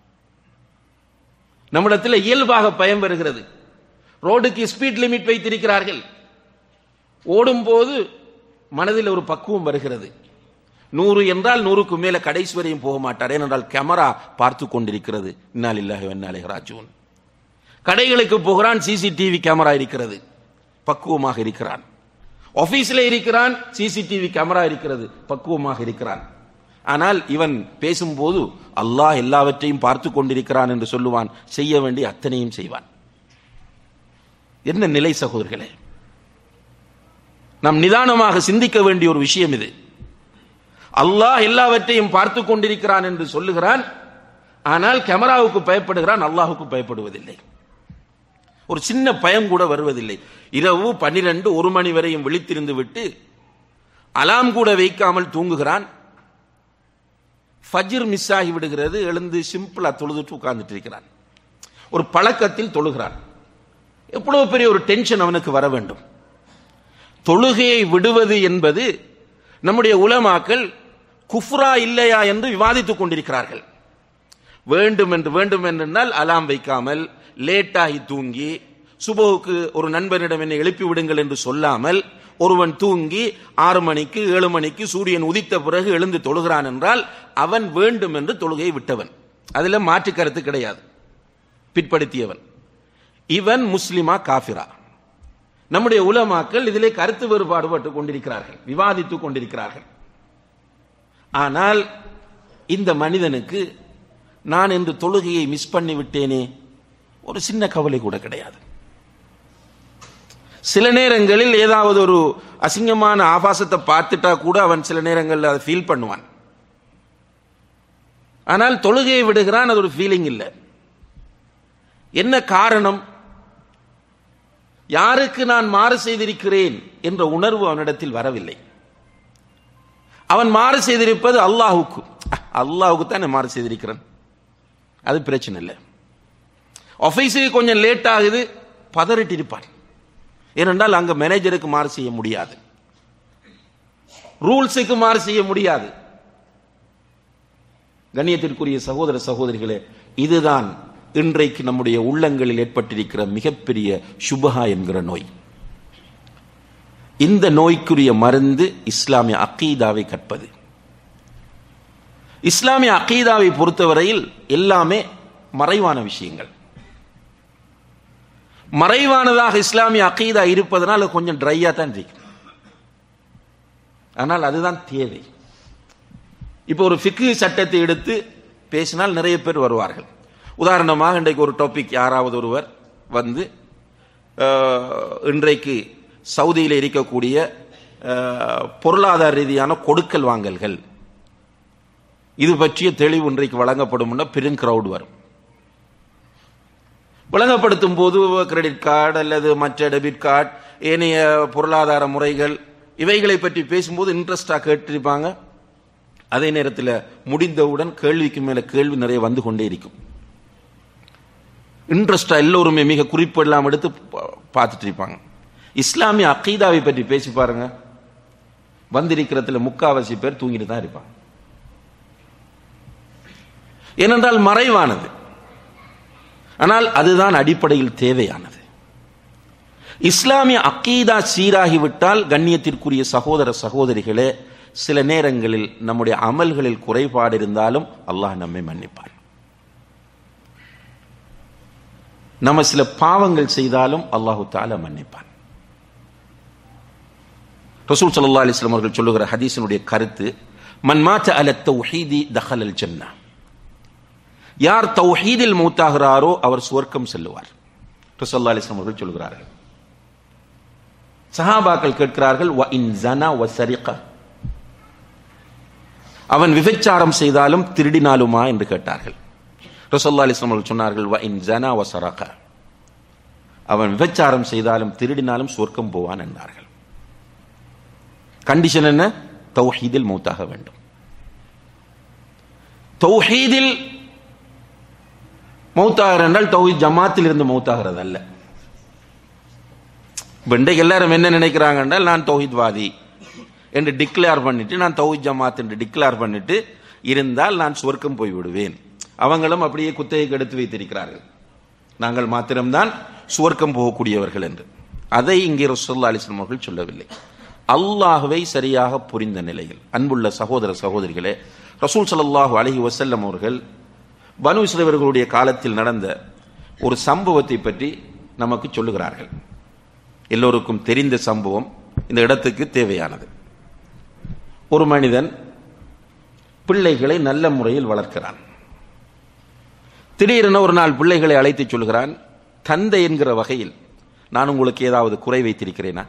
நம்மிடத்தில் இயல்பாக பயம் வருகிறது ரோடுக்கு ஸ்பீட் லிமிட் வைத்திருக்கிறார்கள் ஓடும்போது மனதில் ஒரு பக்குவம் வருகிறது நூறு என்றால் நூறுக்கு மேல கடைசி வரையும் போக மாட்டார் ஏனென்றால் கேமரா பார்த்து கொண்டிருக்கிறது இன்னால் இல்லாஹ் வென்னாலே ராஜூன் கடைகளுக்கு போகிறான் சிசிடிவி கேமரா இருக்கிறது பக்குவமாக இருக்கிறான் ஆபீஸ்ல இருக்கிறான் சிசிடிவி கேமரா இருக்கிறது பக்குவமாக இருக்கிறான் ஆனால் இவன் பேசும்போது அல்லாஹ் எல்லாவற்றையும் பார்த்து கொண்டிருக்கிறான் என்று சொல்லுவான் செய்ய வேண்டிய அத்தனையும் செய்வான் என்ன நிலை சகோதரர்களே நாம் நிதானமாக சிந்திக்க வேண்டிய ஒரு விஷயம் இது அல்லாஹ் எல்லாவற்றையும் பார்த்து கொண்டிருக்கிறான் என்று சொல்லுகிறான் ஆனால் கேமராவுக்கு பயப்படுகிறான் அல்லாஹுக்கு பயப்படுவதில்லை ஒரு சின்ன பயம் கூட வருவதில்லை இரவு பன்னிரண்டு ஒரு மணி வரையும் விழித்திருந்து விட்டு அலாம் கூட வைக்காமல் தூங்குகிறான் ஃபஜ்ர் மிஸ் ஆகி விடுகிறது எழுந்து சிம்பிளா தொழுதுட்டு உட்கார்ந்துட்டு இருக்கிறான் ஒரு பழக்கத்தில் தொழுகிறான் எவ்வளவு பெரிய ஒரு டென்ஷன் அவனுக்கு வர வேண்டும் தொழுகையை விடுவது என்பது நம்முடைய உலமாக்கள் குஃப்ரா இல்லையா என்று விவாதித்துக் கொண்டிருக்கிறார்கள் வேண்டும் என்று வேண்டும் என்றால் அலாம் வைக்காமல் லேட்டாகி தூங்கி சுபோவுக்கு ஒரு நண்பனிடம் என்னை எழுப்பி விடுங்கள் என்று சொல்லாமல் ஒருவன் தூங்கி ஆறு மணிக்கு ஏழு மணிக்கு சூரியன் உதித்த பிறகு எழுந்து தொழுகிறான் என்றால் அவன் வேண்டும் என்று தொழுகையை விட்டவன் அதுல மாற்று கருத்து கிடையாது பிற்படுத்தியவன் இவன் முஸ்லிமா காஃபிரா நம்முடைய உலமாக்கள் இதிலே கருத்து வேறுபாடுபட்டு கொண்டிருக்கிறார்கள் விவாதித்துக் கொண்டிருக்கிறார்கள் ஆனால் இந்த மனிதனுக்கு நான் என்று தொழுகையை மிஸ் பண்ணி விட்டேனே ஒரு சின்ன கவலை கூட கிடையாது சில நேரங்களில் ஏதாவது ஒரு அசிங்கமான ஆபாசத்தை பார்த்துட்டா கூட அவன் சில நேரங்களில் அதை ஃபீல் பண்ணுவான் ஆனால் தொழுகையை விடுகிறான் அது ஒரு ஃபீலிங் இல்லை என்ன காரணம் யாருக்கு நான் மாறு செய்திருக்கிறேன் என்ற உணர்வு அவனிடத்தில் வரவில்லை அவன் மாறு செய்திருப்பது அல்லாஹுக்கு அல்லாஹுக்கு தான் நான் மாறு செய்திருக்கிறேன் அது பிரச்சனை இல்லை ஆபீஸுக்கு கொஞ்சம் லேட் ஆகுது பதறிட்டு இருப்பான் ஏனென்றால் அங்க மேனேஜருக்கு மாறு செய்ய முடியாது ரூல்ஸுக்கு மாறு செய்ய முடியாது கண்ணியத்திற்குரிய சகோதர சகோதரிகளே இதுதான் இன்றைக்கு நம்முடைய உள்ளங்களில் ஏற்பட்டிருக்கிற மிகப்பெரிய சுபஹா என்கிற நோய் இந்த நோய்க்குரிய மருந்து இஸ்லாமிய அக்கீதாவை கற்பது இஸ்லாமிய அக்கீதாவை பொறுத்தவரையில் எல்லாமே மறைவான விஷயங்கள் மறைவானதாக இஸ்லாமிய அக்கீதா இருப்பதனால் அது கொஞ்சம் ட்ரையா தான் இருக்கு ஆனால் அதுதான் தேவை இப்போ ஒரு ஃபிக்கு சட்டத்தை எடுத்து பேசினால் நிறைய பேர் வருவார்கள் உதாரணமாக இன்றைக்கு ஒரு டாபிக் யாராவது ஒருவர் வந்து அஹ், இன்றைக்கு சவுதியில் இருக்கக்கூடிய அஹ், பொருளாதார ரீதியான கொடுக்கல் வாங்கல்கள் இது பற்றிய தெளிவு இன்றைக்கு வழங்கப்படும் பெரும் கிரவுட் வரும் வழங்கப்படுத்தும் போது கிரெடிட் கார்டு அல்லது மற்ற டெபிட் கார்டு ஏனைய பொருளாதார முறைகள் இவைகளை பற்றி பேசும்போது இன்ட்ரெஸ்டா கேட்டிருப்பாங்க அதே நேரத்தில் முடிந்தவுடன் கேள்விக்கு மேல கேள்வி நிறைய வந்து கொண்டே இருக்கும் இன்ட்ரெஸ்டா எல்லோருமே மிக குறிப்பு எல்லாம் எடுத்து பா- பார்த்துட்டு இருப்பாங்க இஸ்லாமிய அக்கீதாவை பற்றி பேசி பாருங்க வந்திருக்கிறதுல முக்காவாசி பேர் தூங்கிட்டு தான் இருப்பாங்க ஏனென்றால் மறைவானது ஆனால் அதுதான் அடிப்படையில் தேவையானது இஸ்லாமிய அக்கீதா சீராகிவிட்டால் கண்ணியத்திற்குரிய சகோதர சகோதரிகளே சில நேரங்களில் நம்முடைய அமல்களில் குறைபாடு இருந்தாலும் அல்லாஹ் நம்மை மன்னிப்பார் நம்ம சில பாவங்கள் செய்தாலும் அல்லாஹு தாலா மன்னிப்பான் ரசூல் ஸல்லல்லாஹு அலைஹி வஸல்லம் அவர்கள் சொல்லுகிற ஹதீஸினுடைய கருத்து மன் மாத்த அல தௌஹீதி தஹலல் ஜன்னா யார் தௌஹீதில் மூத்தாகிறாரோ அவர் சுவர்க்கம் செல்லுவார் ரசூலுல்லாஹி அலைஹி வஸல்லம் அவர்கள் சொல்கிறார்கள் சஹாபாக்கள் கேட்கிறார்கள் வ இன் ஜனா வ சரிக அவன் விபச்சாரம் செய்தாலும் திருடினாலுமா என்று கேட்டார்கள் ரசூலுல்லாஹி அலைஹி வஸல்லம் அவர்கள் சொன்னார்கள் வ இன் ஜனா வ சரக அவன் விபச்சாரம் செய்தாலும் திருடினாலும் சுவர்க்கம் போவான் என்றார்கள் கண்டிஷன் என்ன தௌஹீதில் மௌத்தாக வேண்டும் தௌஹீதில் மௌத்தாகிற என்றால் தௌஹீத் ஜமாத்தில் இருந்து மௌத்தாகிறது அல்ல இப்ப இன்றைக்கு எல்லாரும் என்ன நினைக்கிறாங்க என்றால் நான் தௌஹீத்வாதி என்று டிக்ளேர் பண்ணிட்டு நான் தௌஹீத் ஜமாத் என்று டிக்ளேர் பண்ணிட்டு இருந்தால் நான் சுவர்க்கம் போய் விடுவேன் அவங்களும் அப்படியே குத்தகைக்கு எடுத்து வைத்திருக்கிறார்கள் நாங்கள் மாத்திரம்தான் சுவர்க்கம் போகக்கூடியவர்கள் என்று அதை இங்கே ரசூல்லா அலிஸ்லாம் அவர்கள் சொல்லவில்லை அல்லாஹ்வை சரியாக புரிந்த நிலையில் அன்புள்ள சகோதர சகோதரிகளே ரசூல் ஸல்லல்லாஹு அலைஹி வஸல்லம் அவர்கள் பனு இஸ்ரவேலர்களுடைய காலத்தில் நடந்த ஒரு சம்பவத்தை பற்றி நமக்கு சொல்லுகிறார்கள் எல்லோருக்கும் தெரிந்த சம்பவம் இந்த இடத்துக்கு தேவையானது ஒரு மனிதன் பிள்ளைகளை நல்ல முறையில் வளர்க்கிறான் திடீரென ஒரு நாள் பிள்ளைகளை அழைத்து சொல்கிறான் தந்தை என்கிற வகையில் நான் உங்களுக்கு ஏதாவது குறை வைத்திருக்கிறேனா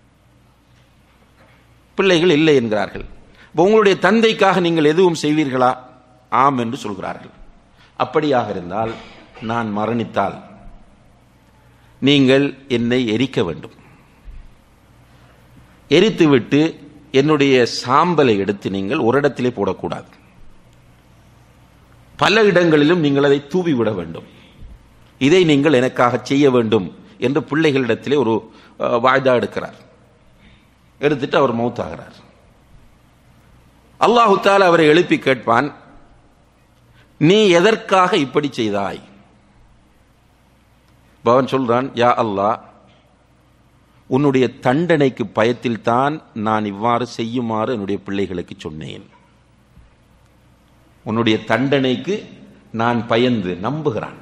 பிள்ளைகள் இல்லை என்கிறார்கள் அப்ப உங்களுடைய தந்தைக்காக நீங்கள் எதுவும் செய்வீர்களா ஆம் என்று சொல்கிறார்கள் அப்படியாக இருந்தால் நான் மரணித்தால் நீங்கள் என்னை எரிக்க வேண்டும் எரித்துவிட்டு என்னுடைய சாம்பலை எடுத்து நீங்கள் ஒரு இடத்திலே போடக்கூடாது பல இடங்களிலும் நீங்கள் அதை தூவி விட வேண்டும் இதை நீங்கள் எனக்காக செய்ய வேண்டும் என்று பிள்ளைகளிடத்திலே ஒரு அஹ், வாய்தா எடுக்கிறார் எடுத்துட்டு அவர் மௌத்தாகிறார் அல்லாஹு தாலா அவரை எழுப்பி கேட்பான் நீ எதற்காக இப்படி செய்தாய் பவன் சொல்றான் யா அல்லாஹ் உன்னுடைய தண்டனைக்கு பயத்தில் தான் நான் இவ்வாறு செய்யுமாறு என்னுடைய பிள்ளைகளுக்கு சொன்னேன் உன்னுடைய தண்டனைக்கு நான் பயந்து நம்புகிறான்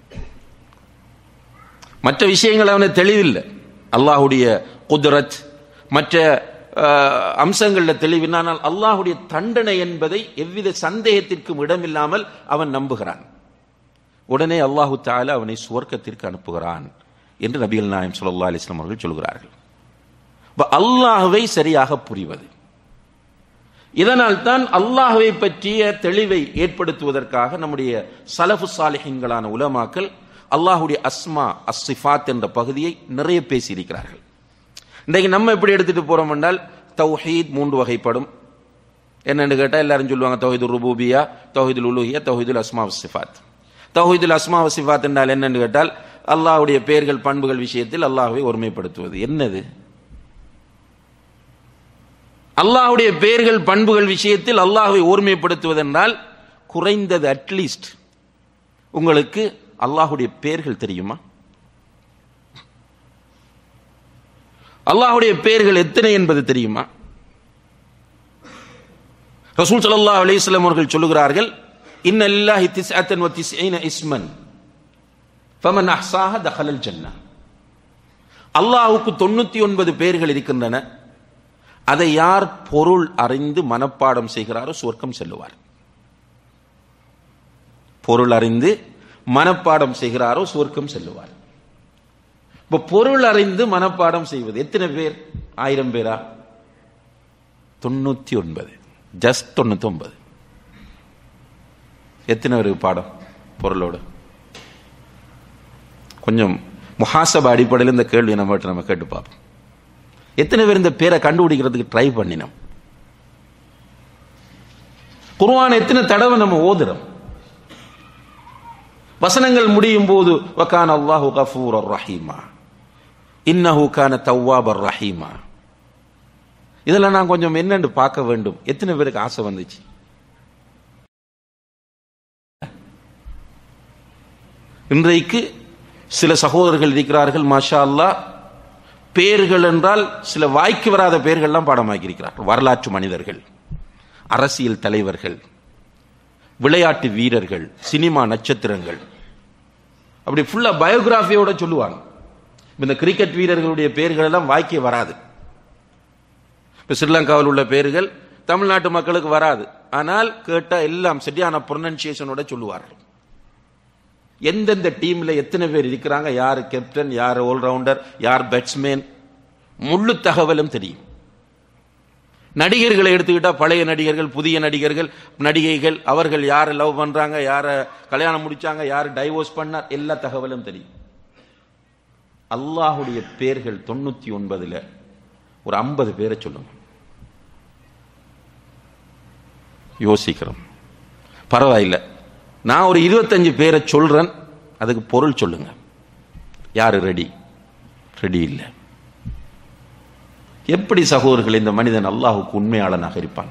மற்ற விஷயங்கள் அவனை தெளிவில்லை அல்லாஹுடைய குதிரத் மற்ற அஹ், அம்சங்கள்ல தெளிவில்லை ஆனால் அல்லாஹுடைய தண்டனை என்பதை எவ்வித சந்தேகத்திற்கும் இடமில்லாமல் அவன் நம்புகிறான் உடனே அல்லாஹு தாலா அவனை சுவர்க்கத்திற்கு அனுப்புகிறான் என்று நபிகள் நாயம் ஸல்லல்லாஹு அலைஹி வஸல்லம் அவர்கள் சொல்கிறார்கள் அப்ப அல்லாஹ்வை சரியாக புரிவது இதனால் தான் அல்லாஹ்வை பற்றிய தெளிவை ஏற்படுத்துவதற்காக நம்முடைய சலஃபு சாலிஹின்களான உலமாக்கள் அல்லாஹுடைய அஸ்மா அஸ்ஸிஃபாத் என்ற பகுதியை நிறைய பேசியிருக்கிறார்கள் இன்றைக்கு நம்ம எப்படி எடுத்துட்டு போறோம் என்றால் தௌஹீத் மூன்று வகைப்படும் என்னன்னு கேட்டா எல்லாரும் சொல்லுவாங்க தௌஹீதுல் ருபூபியா தௌஹீதுல் உலுஹியா தௌஹீதுல் அஸ்மா சிஃபாத் தௌஹீதுல் அஸ்மா சிஃபாத் என்றால் என்னன்னு கேட்டால் அல்லாஹ்வுடைய பெயர்கள் பண்புகள் விஷயத்தில் அல்லாஹ்வை ஒருமைப்படுத்துவது என்னது அல்லாஹ்வுடைய பெயர்கள் பண்புகள் விஷயத்தில் அல்லாஹ்வை ஒருமைப்படுத்துவது என்றால் குறைந்தது அட்லீஸ்ட் உங்களுக்கு அல்லாஹ்வுடைய பெயர்கள் தெரியுமா அல்லாஹ்வுடைய பெயர்கள் எத்தனை என்பது தெரியுமா ரசூல் ஸல்லல்லாஹு அலைஹி வஸல்லம் அவர்கள் சொல்லுகிறார்கள் இன்ன லில்லாஹி திஸ்அத்தன் வ திஸ்ஈன இஸ்மன் ஃபமன் அஹ்ஸாஹ தഖலல் ஜன்னah அல்லாஹ்வுக்கு 99 பெயர்கள் இருக்கின்றன அதை யார் பொருள் அறிந்து மனப்பாடம் செய்கிறாரோ சுவர்க்கம் செல்லுவார் பொருள் அறிந்து மனப்பாடம் செய்கிறாரோ சுவர்க்கம் செல்லுவார் இப்ப பொருள் அறிந்து மனப்பாடம் செய்வது எத்தனை பேர் ஆயிரம் பேரா தொண்ணூத்தி ஒன்பது ஜஸ்ட் தொண்ணூத்தி ஒன்பது எத்தனை பேருக்கு பாடம் பொருளோடு கொஞ்சம் முஹாசப அடிப்படையில் இந்த கேள்வி நம்ம நம்ம கேட்டு பார்ப்போம் எத்தனை பேர் இந்த பேரை கண்டுபிடிக்கிறதுக்கு ட்ரை பண்ணினோம் குர்ஆன் எத்தனை தடவை நம்ம ஓதுறோம் வசனங்கள் முடியும் போது வக்கான அல்லாஹு கஃபூர் ரஹீமா இன்னஹு கான தவ்வாபர் ரஹீமா இதெல்லாம் நான் கொஞ்சம் என்னன்னு பார்க்க வேண்டும் எத்தனை பேருக்கு ஆசை வந்துச்சு இன்றைக்கு சில சகோதரர்கள் இருக்கிறார்கள் மாஷா அல்லாஹ் பேர்கள் என்றால் சில வாய்க்கு வராத பேர்கள்லாம் பாடமாக்கி இருக்கிறார்கள் வரலாற்று மனிதர்கள் அரசியல் தலைவர்கள் விளையாட்டு வீரர்கள் சினிமா நட்சத்திரங்கள் அப்படி ஃபுல்லா பயோகிராஃபியோட சொல்லுவாங்க இந்த கிரிக்கெட் வீரர்களுடைய பெயர்கள் எல்லாம் வாய்க்கே வராது இப்ப ஸ்ரீலங்காவில் உள்ள பேர்கள் தமிழ்நாட்டு மக்களுக்கு வராது ஆனால் கேட்டா எல்லாம் சரியான ப்ரொனன்சியேஷனோட சொல்லுவார்கள் எந்தெந்த டீம்ல எத்தனை பேர் இருக்கிறாங்க யார் கேப்டன் யார் ஆல்ரவுண்டர் யார் பேட்ஸ்மேன் முழு தகவலும் தெரியும் நடிகர்களை எடுத்துக்கிட்டா பழைய நடிகர்கள் புதிய நடிகர்கள் நடிகைகள் அவர்கள் யார் லவ் பண்றாங்க யார கல்யாணம் முடிச்சாங்க யார் டைவோர்ஸ் பண்ணார் எல்லா தகவலும் தெரியும் அல்லாஹுடைய பேர்கள் தொண்ணூத்தி ஒன்பதுல ஒரு ஐம்பது பேரை சொல்லுங்க யோசிக்கிறோம் பரவாயில்ல நான் ஒரு இருபத்தஞ்சு பேரை சொல்றேன் அதுக்கு பொருள் சொல்லுங்க யாரு ரெடி ரெடி இல்லை எப்படி சகோதரர்கள் இந்த மனிதன் அல்லாஹுக்கு உண்மையாளனாக இருப்பான்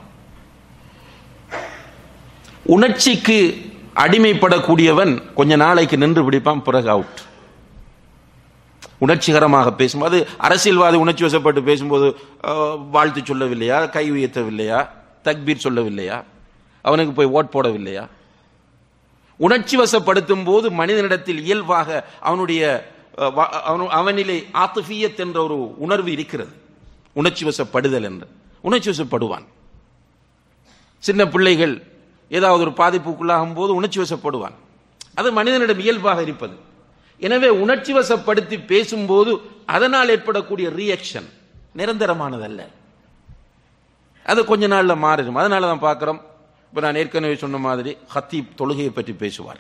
உணர்ச்சிக்கு அடிமைப்படக்கூடியவன் கொஞ்ச நாளைக்கு நின்று பிடிப்பான் பிறகு அவுட் உணர்ச்சிகரமாக பேசும்போது அரசியல்வாதி உணர்ச்சி வசப்பட்டு பேசும்போது அஹ், வாழ்த்து சொல்லவில்லையா கை உயர்த்தவில்லையா தக்பீர் சொல்லவில்லையா அவனுக்கு போய் ஓட் போடவில்லையா உணர்ச்சி வசப்படுத்தும் போது மனிதனிடத்தில் இயல்பாக அவனுடைய அஹ், வ- அவனு- அவனிலே ஆத்துஃபியத் என்ற ஒரு உணர்வு இருக்கிறது உணர்ச்சி வசப்படுதல் என்று உணர்ச்சி வசப்படுவான் சின்ன பிள்ளைகள் ஏதாவது ஒரு பாதிப்புக்குள்ளாகும் போது உணர்ச்சி வசப்படுவான் அது மனிதனிடம் இயல்பாக இருப்பது எனவே உணர்ச்சி வசப்படுத்தி பேசும்போது அதனால் ஏற்படக்கூடிய ரியாக்ஷன் நிரந்தரமானதல்ல அது கொஞ்ச நாள்ல மாறிடும் அதனால தான் பார்க்கிறோம் இப்ப நான் ஏற்கனவே சொன்ன மாதிரி ஹத்தீப் தொழுகையை பற்றி பேசுவார்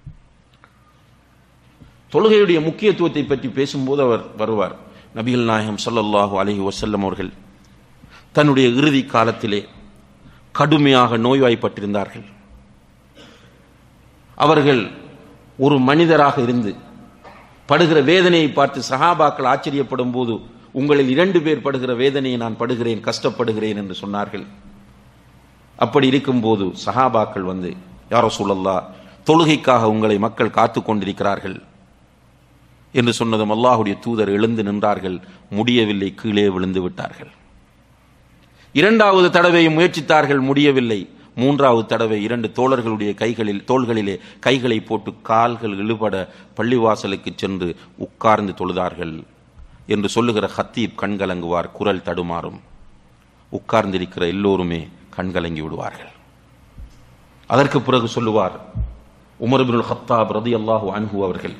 தொழுகையுடைய முக்கியத்துவத்தை பற்றி பேசும்போது அவர் வருவார் நபிகள் நாயகம் ஸல்லல்லாஹு அலைஹி வஸல்லம் அவர்கள் தன்னுடைய இறுதி காலத்திலே கடுமையாக நோய்வாய்ப்பட்டிருந்தார்கள் அவர்கள் ஒரு மனிதராக இருந்து படுகிற வேதனையை பார்த்து சஹாபாக்கள் ஆச்சரியப்படும் போது உங்களில் இரண்டு பேர் படுகிற வேதனையை நான் படுகிறேன் கஷ்டப்படுகிறேன் என்று சொன்னார்கள் அப்படி இருக்கும்போது சஹாபாக்கள் வந்து யாரோ சொல்லல்லா தொழுகைக்காக உங்களை மக்கள் காத்து கொண்டிருக்கிறார்கள் என்று சொன்னதும் அல்லாஹுடைய தூதர் எழுந்து நின்றார்கள் முடியவில்லை கீழே விழுந்து விட்டார்கள் இரண்டாவது தடவையும் முயற்சித்தார்கள் முடியவில்லை மூன்றாவது தடவை இரண்டு தோழர்களுடைய கைகளில் தோள்களிலே கைகளை போட்டு கால்கள் இழுபட பள்ளிவாசலுக்கு சென்று உட்கார்ந்து தொழுதார்கள் என்று சொல்லுகிற ஹத்தீப் கண்கலங்குவார் குரல் தடுமாறும் உட்கார்ந்திருக்கிற எல்லோருமே கண்கலங்கி விடுவார்கள் அதற்கு பிறகு சொல்லுவார் உமர் பின் ஹத்தாப் ரதியல்லாஹு அன்ஹு அவர்கள்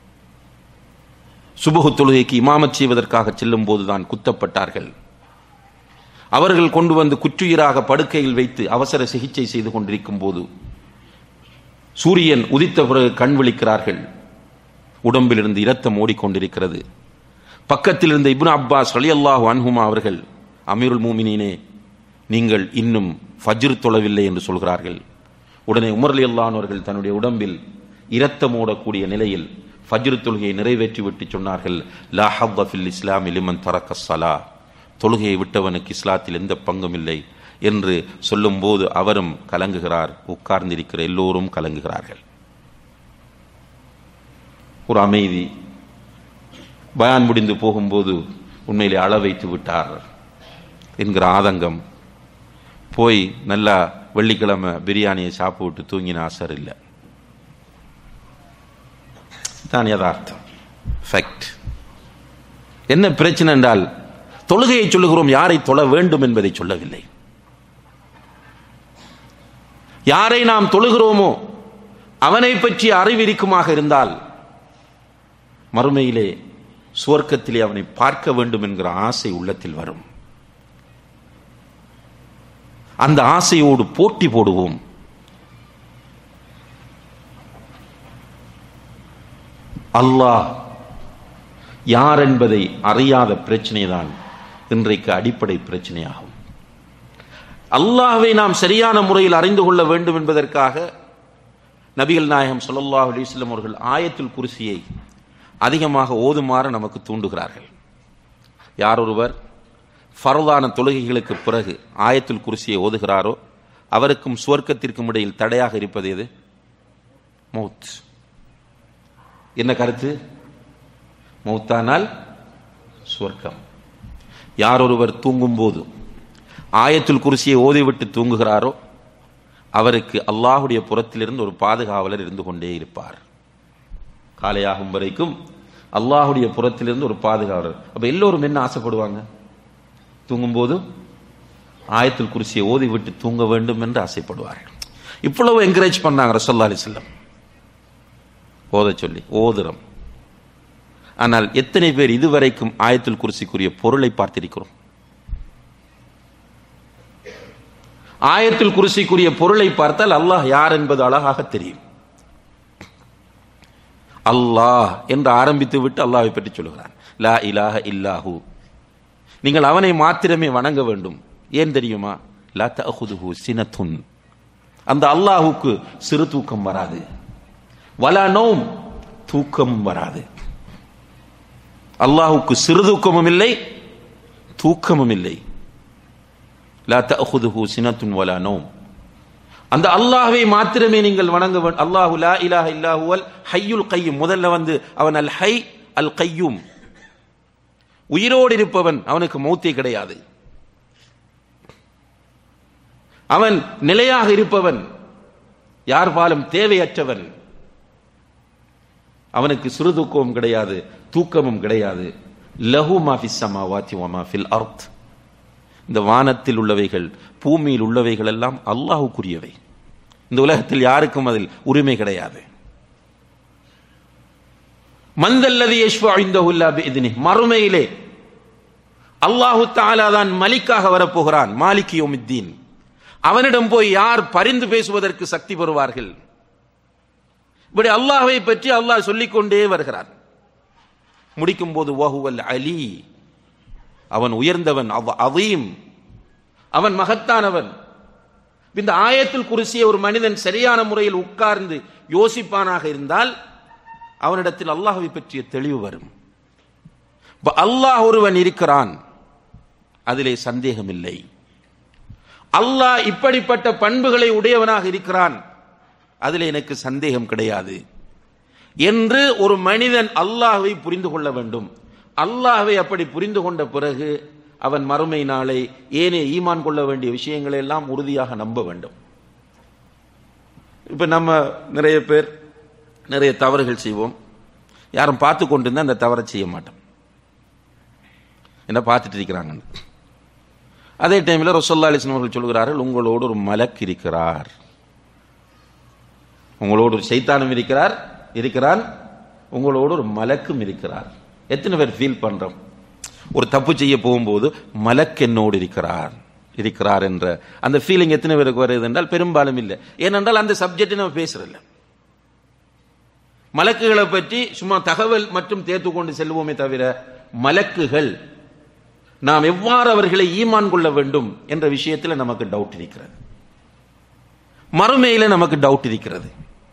சுபஹு தொழுகைக்கு இமாமத் செய்வதற்காக செல்லும் போதுதான் குத்தப்பட்டார்கள் அவர்கள் கொண்டு வந்து குற்றுயிராக படுக்கையில் வைத்து அவசர சிகிச்சை செய்து கொண்டிருக்கும் போது சூரியன் உதித்த பிறகு கண் விழிக்கிறார்கள் உடம்பிலிருந்து இரத்தம் ஓடிக்கொண்டிருக்கிறது பக்கத்தில் இருந்த இப்னு அப்பாஸ் ரலியல்லாஹு அன்ஹுமா அவர்கள் அமீருல் மூமினீனே நீங்கள் இன்னும் ஃபஜ்ர் தொழவில்லை என்று சொல்கிறார்கள் உடனே உமர் அலியல்லான் அவர்கள் தன்னுடைய உடம்பில் இரத்தம் ஓடக்கூடிய நிலையில் ஃபஜ்ர் தொழுகையை நிறைவேற்றிவிட்டு சொன்னார்கள் லா ஹவ்வ ஃபில் இஸ்லாம் லிமன் தரக்க ஸலா தொழுகையை விட்டவனுக்கு இஸ்லாத்தில் எந்த பங்கும் இல்லை என்று சொல்லும்போது அவரும் கலங்குகிறார் உட்கார்ந்திருக்கிற எல்லோரும் கலங்குகிறார்கள் ஒரு அமைதி பயான் முடிந்து போகும்போது உண்மையிலே அள வைத்து விட்டார் என்கிற ஆதங்கம் போய் நல்லா வெள்ளிக்கிழமை பிரியாணியை சாப்பிட்டு தூங்கின ஆசர் இல்லை தான் யதார்த்தம் ஃபேக்ட் என்ன பிரச்சனை என்றால் தொழுகையை சொல்லுகிறோம் யாரை தொழ வேண்டும் என்பதை சொல்லவில்லை யாரை நாம் தொழுகிறோமோ அவனை பற்றிய அறிவு இருக்குமாக இருந்தால் மறுமையிலே சுவர்க்கத்திலே அவனை பார்க்க வேண்டும் என்கிற ஆசை உள்ளத்தில் வரும் அந்த ஆசையோடு போட்டி போடுவோம் அல்லாஹ் யார் என்பதை அறியாத பிரச்சனை தான் இன்றைக்கு அடிப்படை பிரச்சனையாகும் அல்லாஹ்வை நாம் சரியான முறையில் அறிந்து கொள்ள வேண்டும் என்பதற்காக நபிகள் நாயகம் ஸல்லல்லாஹு அலைஹி வஸல்லம் அவர்கள் ஆயத்துல் குர்சியை அதிகமாக ஓதுமாறு நமக்கு தூண்டுகிறார்கள் யார் ஒருவர் ஃபர்தான தொழுகைகளுக்கு பிறகு ஆயத்துல் குர்சியை ஓதுகிறாரோ அவருக்கும் சுவர்க்கத்திற்கும் இடையில் தடையாக இருப்பது எது மௌத் என்ன கருத்து மௌத்தானால் சுவர்க்கம் யார் ஒருவர் தூங்கும் போது ஆயத்துல் குர்சியை ஓதிவிட்டு தூங்குகிறாரோ அவருக்கு அல்லாஹுடைய புறத்திலிருந்து ஒரு பாதுகாவலர் இருந்து கொண்டே இருப்பார் காலையாகும் வரைக்கும் அல்லாஹுடைய புறத்திலிருந்து ஒரு பாதுகாவலர் அப்ப எல்லோரும் என்ன ஆசைப்படுவாங்க தூங்கும்போது ஆயத்துல் குர்சியை ஓதி விட்டு தூங்க வேண்டும் என்று ஆசைப்படுவார்கள் இவ்வளவு என்கரேஜ் பண்ணாங்க ரசல்லா அலிஸ்லம் ஓத சொல்லி ஓதுறோம் ஆனால் எத்தனை பேர் இதுவரைக்கும் ஆயத்துல் குர்சிக்குரிய பொருளை பார்த்திருக்கிறோம் ஆயத்துல் குர்சிக்குரிய பொருளை பார்த்தால் அல்லாஹ் யார் என்பது அழகாக தெரியும் அல்லாஹ் என்று ஆரம்பித்து விட்டு அல்லாஹை பற்றி சொல்லுகிறான் லா இலாஹ இல்லாஹு நீங்கள் அவனை மாத்திரமே வணங்க வேண்டும் ஏன் தெரியுமா லா தஅஹுதுஹு சினத்துன் அந்த அல்லாஹுக்கு சிறு தூக்கம் வராது வலா நோம் தூக்கமும் வராது அல்லாஹுக்கு சிறு தூக்கமும் இல்லை தூக்கமும் இல்லை லா தஅஹுதுஹு சினத்துன் வலா நோம் அந்த அல்லாஹ்வை மாத்திரமே நீங்கள் வணங்க வேண்டும் அல்லாஹு லா இலாஹ இல்லாஹுவல் ஹய்யுல் கையும் முதல்ல வந்து அவன் அல் ஹை அல் கையும் உயிரோடு இருப்பவன் அவனுக்கு மௌத்தே கிடையாது அவன் நிலையாக இருப்பவன் யார் பாலும் தேவையற்றவன் அவனுக்கு சிறு தூக்கமும் கிடையாது தூக்கமும் கிடையாது லஹு மாஃபிஸ் சமாவாத்தி வமா ஃபில் அர்த் இந்த வானத்தில் உள்ளவைகள் பூமியில் உள்ளவைகள் எல்லாம் அல்லாஹுக்குரியவை இந்த உலகத்தில் யாருக்கும் அதில் உரிமை கிடையாது மந்தல்லதி யஷ்வா மறுமையிலே அல்லாஹு தாலா தான் மலிக்காக வரப்போகிறான் மாலிக் யோமித்தீன் அவனிடம் போய் யார் பரிந்து பேசுவதற்கு சக்தி பெறுவார்கள் இப்படி அல்லாஹ்வை பற்றி அல்லாஹ் சொல்லிக்கொண்டே வருகிறான் முடிக்கும் போது வஹுவல் அலி அவன் உயர்ந்தவன் அவீம் அவன் மகத்தானவன் இந்த ஆயத்தில் குருசிய ஒரு மனிதன் சரியான முறையில் உட்கார்ந்து யோசிப்பானாக இருந்தால் அவனிடத்தில் அல்லாஹவை பற்றிய தெளிவு வரும் அல்லாஹ் ஒருவன் இருக்கிறான் அதிலே சந்தேகம் இல்லை அல்லாஹ் இப்படிப்பட்ட பண்புகளை உடையவனாக இருக்கிறான் அதில் எனக்கு சந்தேகம் கிடையாது என்று ஒரு மனிதன் அல்லாஹ்வை புரிந்து கொள்ள வேண்டும் அல்லாஹ்வை அப்படி புரிந்து கொண்ட பிறகு அவன் மறுமை நாளை ஏனே ஈமான் கொள்ள வேண்டிய விஷயங்களை எல்லாம் உறுதியாக நம்ப வேண்டும் இப்ப நம்ம நிறைய பேர் நிறைய தவறுகள் செய்வோம் யாரும் பார்த்து கொண்டிருந்தா அந்த தவறை செய்ய மாட்டோம் என்ன பார்த்துட்டு இருக்கிறாங்க அதே டைம்ல ரொசல்லா அலிஸ்லாம் அவர்கள் சொல்கிறார்கள் உங்களோடு ஒரு மலக் இருக்கிறார் உங்களோடு ஒரு சைத்தானும் இருக்கிறார் இருக்கிறான் உங்களோடு ஒரு மலக்கும் இருக்கிறார் எத்தனை பேர் ஃபீல் பண்றோம் ஒரு தப்பு செய்ய போகும்போது மலக் என்னோடு இருக்கிறார் இருக்கிறார் என்ற அந்த ஃபீலிங் எத்தனை பேருக்கு வருது என்றால் பெரும்பாலும் இல்லை ஏனென்றால் அந்த சப்ஜெக்ட் நம்ம பேசுறதில்ல மலக்குகளை பற்றி சும்மா தகவல் மற்றும் தேர்த்து கொண்டு செல்வோமே தவிர மலக்குகள் நாம் எவ்வாறு அவர்களை ஈமான் கொள்ள வேண்டும் என்ற விஷயத்தில் நமக்கு டவுட் இருக்கிறது மறுமையில நமக்கு டவுட் இருக்கிறது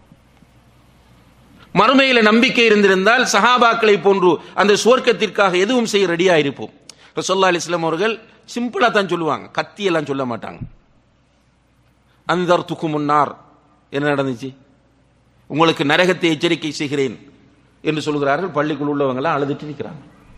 மறுமையில நம்பிக்கை இருந்திருந்தால் சஹாபாக்களை போன்று அந்த சுவர்க்கத்திற்காக எதுவும் செய்ய ரெடியா இருப்போம் ரசோல்லா அலிஸ்லாம் அவர்கள் சிம்பிளா தான் சொல்லுவாங்க கத்தியெல்லாம் சொல்ல மாட்டாங்க அந்தர் துக்கு முன்னார் என்ன நடந்துச்சு உங்களுக்கு நரகத்தை எச்சரிக்கை செய்கிறேன் என்று சொல்கிறார்கள் பள்ளிக்குள் உள்ளவங்களாம் அழுதுட்டு நிற்கிறாங்க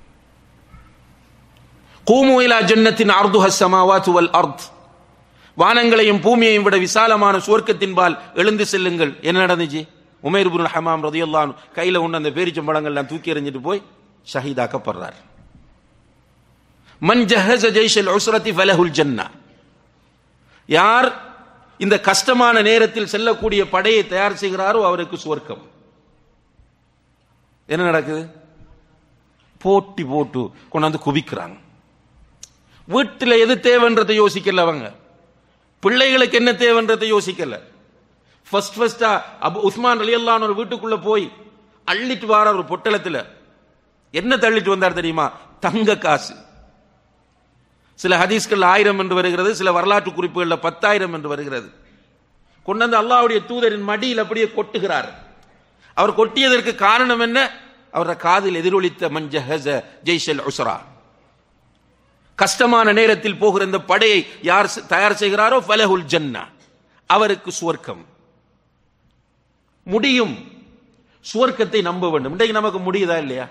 கூமுயிலா ஜன்னத்தின் அர்து ஹஸ்ஸமாவாத் வல் அர்த் வானங்களையும் பூமியையும் விட விசாலமான சுவர்க்கத்தின்பால் எழுந்து செல்லுங்கள் என்ன நடந்துச்சு உமேர் புல் ஹமாம் ரதியுல்லான் கையில உண்டு அந்த பேரிச்சம்பழங்கள்லாம் தூக்கி எறிஞ்சிட்டு போய் ஷஹீதாக்கப்படுறார் மன் ஜஹஸ ஜெய்ஷல் உஸ்ரதி ஃபலஹுல் ஜன்னா யார் இந்த கஷ்டமான நேரத்தில் செல்லக்கூடிய படையை தயார் செய்கிறாரோ அவருக்கு சுவர்க்கம் என்ன நடக்குது போட்டி போட்டு கொண்டாந்து குவிக்கிறாங்க வீட்டில் எது தேவைன்றதை யோசிக்கல அவங்க பிள்ளைகளுக்கு என்ன தேவைன்றதை யோசிக்கல ஃபர்ஸ்ட் ஃபர்ஸ்டா அபு உஸ்மான் அலியல்லான் ஒரு வீட்டுக்குள்ள போய் அள்ளிட்டு வார ஒரு பொட்டலத்துல என்ன தள்ளிட்டு வந்தார் தெரியுமா தங்க காசு சில ஹதீஸ்கள் ஆயிரம் என்று வருகிறது சில வரலாற்று குறிப்புகள்ல பத்தாயிரம் என்று வருகிறது கொண்டு வந்து அல்லாஹ்வுடைய தூதரின் மடியில் அப்படியே கொட்டுகிறார் அவர் கொட்டியதற்கு காரணம் என்ன அவருடைய காதில் எதிரொலித்த மஞ்சஹஸ ஜெய்ஷல் உஸ்ரா கஷ்டமான நேரத்தில் போகிற இந்த படையை யார் செ- தயார் செய்கிறாரோ ஃபலஹுல் ஜன்னா அவருக்கு சுவர்க்கம் முடியும் சுவர்க்கத்தை நம்ப வேண்டும் இன்றைக்கு நமக்கு முடியுதா இல்லையா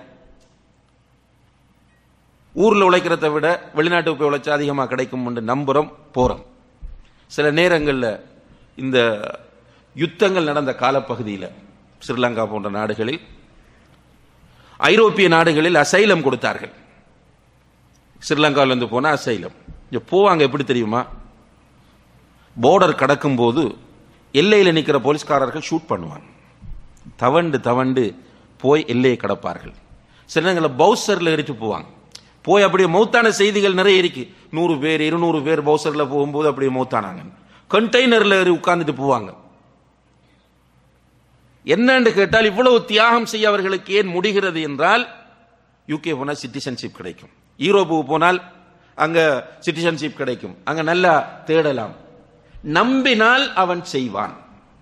ஊர்ல உழைக்கிறத விட வெளிநாட்டுக்கு போய் உழைச்சா அதிகமா கிடைக்கும் என்று நம்புறோம் போறோம் சில நேரங்கள்ல இந்த யுத்தங்கள் நடந்த காலப்பகுதியில் ஸ்ரீலங்கா போன்ற நாடுகளில் ஐரோப்பிய நாடுகளில் அசைலம் கொடுத்தார்கள் ஸ்ரீலங்காவில இருந்து போனா அசைலம் இங்க போவாங்க எப்படி தெரியுமா போர்டர் கடக்கும் போது எல்லையில் நிற்கிற போலீஸ்காரர்கள் ஷூட் பண்ணுவாங்க தவண்டு தவண்டு போய் எல்லையை கடப்பார்கள் சில நேரங்களில் பவுசர்ல ஏறிட்டு போவாங்க போய் அப்படியே மௌத்தான செய்திகள் நிறைய இருக்கு நூறு பேர் இருநூறு பேர் பவுசர்ல போகும்போது அப்படியே மௌத்தானாங்க கண்டெய்னர்ல ஏறி உட்கார்ந்துட்டு போவாங்க என்னன்னு கேட்டால் இவ்வளவு தியாகம் செய்ய அவர்களுக்கு ஏன் முடிகிறது என்றால் யூகே போனால் சிட்டிசன்ஷிப் கிடைக்கும் யூரோப்புக்கு போனால் அங்க சிட்டிசன்ஷிப் கிடைக்கும் அங்க நல்லா தேடலாம் நம்பினால் அவன் செய்வான்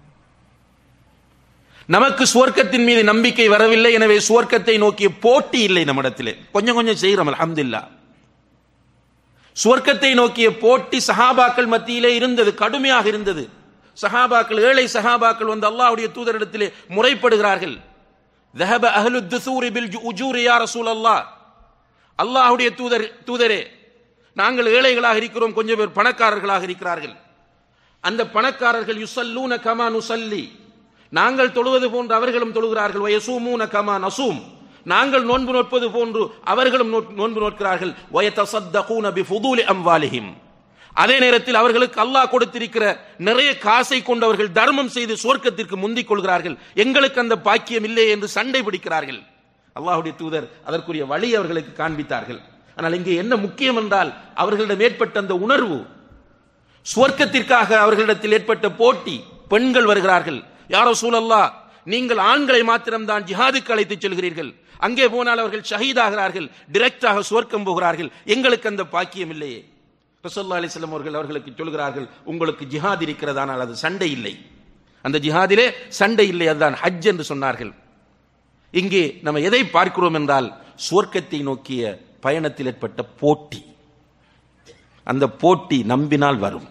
நமக்கு சுவர்க்கத்தின் மீது நம்பிக்கை வரவில்லை எனவே சுவர்க்கத்தை நோக்கிய போட்டி இல்லை நம்மிடத்திலே கொஞ்சம் கொஞ்சம் செய்கிறோம் அல்ஹம்துலில்லாஹ் சுவர்க்கத்தை நோக்கிய போட்டி சஹாபாக்கள் மத்தியிலே இருந்தது கடுமையாக இருந்தது சஹாபாக்கள் ஏழை சஹாபாக்கள் வந்து அல்லாஹ்வுடைய தூதரிடத்திலே முறைப்படுகிறார்கள் ذهب أهل الدثور بالأجور يا رسول الله அல்லாஹ்வுடைய தூதர் தூதரே நாங்கள் ஏழைகளாக இருக்கிறோம் கொஞ்சம் பேர் பணக்காரர்களாக இருக்கிறார்கள் அந்த பணக்காரர்கள் யுசல்லூன கமா நுசல்லி நாங்கள் தொழுவது போன்று அவர்களும் தொழுகிறார்கள் வயசூமூன கமா நசூம் நாங்கள் நோன்பு நோட்பது போன்று அவர்களும் நோட்- நோன்பு நோட்கிறார்கள் வயதசத்தகூன பிஃபுதூலி அம்வாலிஹிம் அதே நேரத்தில் அவர்களுக்கு அல்லாஹ் கொடுத்திருக்கிற நிறைய காசை கொண்டவர்கள் தர்மம் செய்து சுவர்க்கத்திற்கு முந்திக் கொள்கிறார்கள் எங்களுக்கு அந்த பாக்கியம் இல்லை என்று சண்டை பிடிக்கிறார்கள் அல்லாஹ்வுடைய தூதர் அதற்குரிய வழி அவர்களுக்கு காண்பித்தார்கள் ஆனால் இங்கே என்ன முக்கியம் என்றால் அவர்களிடம் ஏற்பட்ட அந்த உணர்வு சுவர்க்கத்திற்காக அவர்களிடத்தில் ஏற்பட்ட போட்டி பெண்கள் வருகிறார்கள் யாரோ சூழல்லா நீங்கள் ஆண்களை மாத்திரம்தான் ஜிஹாதுக்கு அழைத்துச் செல்கிறீர்கள் அங்கே போனால் அவர்கள் ஷஹீதாகிறார்கள் டிரெக்டாக சுவர்க்கம் போகிறார்கள் எங்களுக்கு அந்த பாக்கியம் இல்லையே ரசல்லா அலிஸ்லாம் அவர்கள் அவர்களுக்கு சொல்கிறார்கள் உங்களுக்கு ஜிஹாத் இருக்கிறதானால் அது சண்டை இல்லை அந்த ஜிஹாதிலே சண்டை இல்லை அதுதான் ஹஜ் என்று சொன்னார்கள் இங்கே நம்ம எதை பார்க்கிறோம் என்றால் சுவர்க்கத்தை நோக்கிய பயணத்தில் ஏற்பட்ட போட்டி அந்த போட்டி நம்பினால் வரும்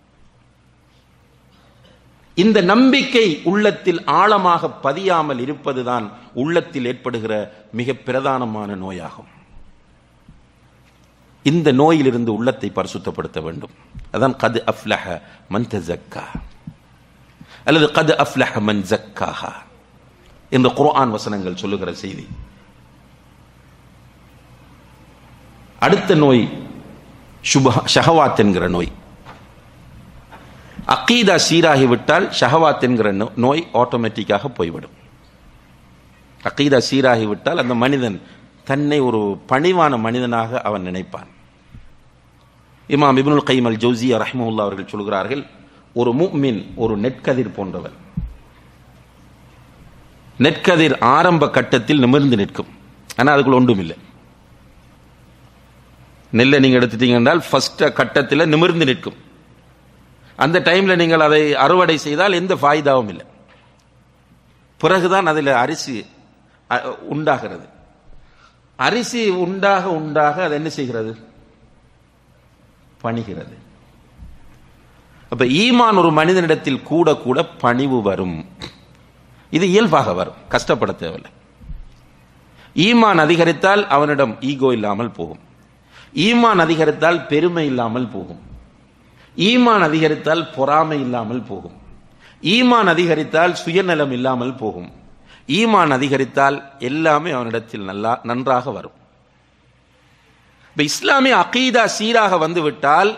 இந்த நம்பிக்கை உள்ளத்தில் ஆழமாக பதியாமல் இருப்பதுதான் உள்ளத்தில் ஏற்படுகிற மிக பிரதானமான நோயாகும் இந்த நோயிலிருந்து உள்ளத்தை பரிசுத்தப்படுத்த வேண்டும் அதான் கது அஃப்லஹ மன் தஸக்கா அல்லது கது அஃப்லஹ மன் ஜக்காஹா என்று குர்ஆன் வசனங்கள் சொல்லுகிற செய்தி அடுத்த நோய் சுபஹ ஷஹவாத் என்கிற நோய் அக்கீதா சீராகி விட்டால் ஷஹவாத் என்கிற நோ- நோய் ஆட்டோமேட்டிக்காக போய்விடும் அக்கீதா சீராகி விட்டால் அந்த மனிதன் தன்னை ஒரு பணிவான மனிதனாக அவன் நினைப்பான் இமாம் இப்னுல் கைம் அல் ஜௌசியா ரஹ்மவுல்லா அவர்கள் சொல்கிறார்கள் ஒரு முஃமின் ஒரு நெற்கதிர் போன்றவர் நெற்கதிர் ஆரம்ப கட்டத்தில் நிமிர்ந்து நிற்கும் ஆனால் அதுக்குள்ள ஒன்றும் இல்லை நெல்லை நீங்க எடுத்துட்டீங்க என்றால் ஃபர்ஸ்ட் கட்டத்தில் நிமிர்ந்து நிற்கும் அந்த டைம்ல நீங்கள் அதை அறுவடை செய்தால் எந்த ஃபாய்தாவும் இல்லை பிறகுதான் அதில் அரிசி அ, உண்டாகிறது அரிசி உண்டாக உண்டாக அது என்ன செய்கிறது பணிகிறது அப்ப ஈமான் ஒரு மனிதனிடத்தில் கூட கூட பணிவு வரும் இது இயல்பாக வரும் கஷ்டப்பட தேவையில்லை ஈமான் அதிகரித்தால் அவனிடம் ஈகோ இல்லாமல் போகும் ஈமான் அதிகரித்தால் பெருமை இல்லாமல் போகும் ஈமான் அதிகரித்தால் பொறாமை இல்லாமல் போகும் ஈமான் அதிகரித்தால் சுயநலம் இல்லாமல் போகும் ஈமான் அதிகரித்தால் எல்லாமே அவனிடத்தில் நல்லா நன்றாக வரும் இப்ப இஸ்லாமிய அகீதா சீராக வந்துவிட்டால்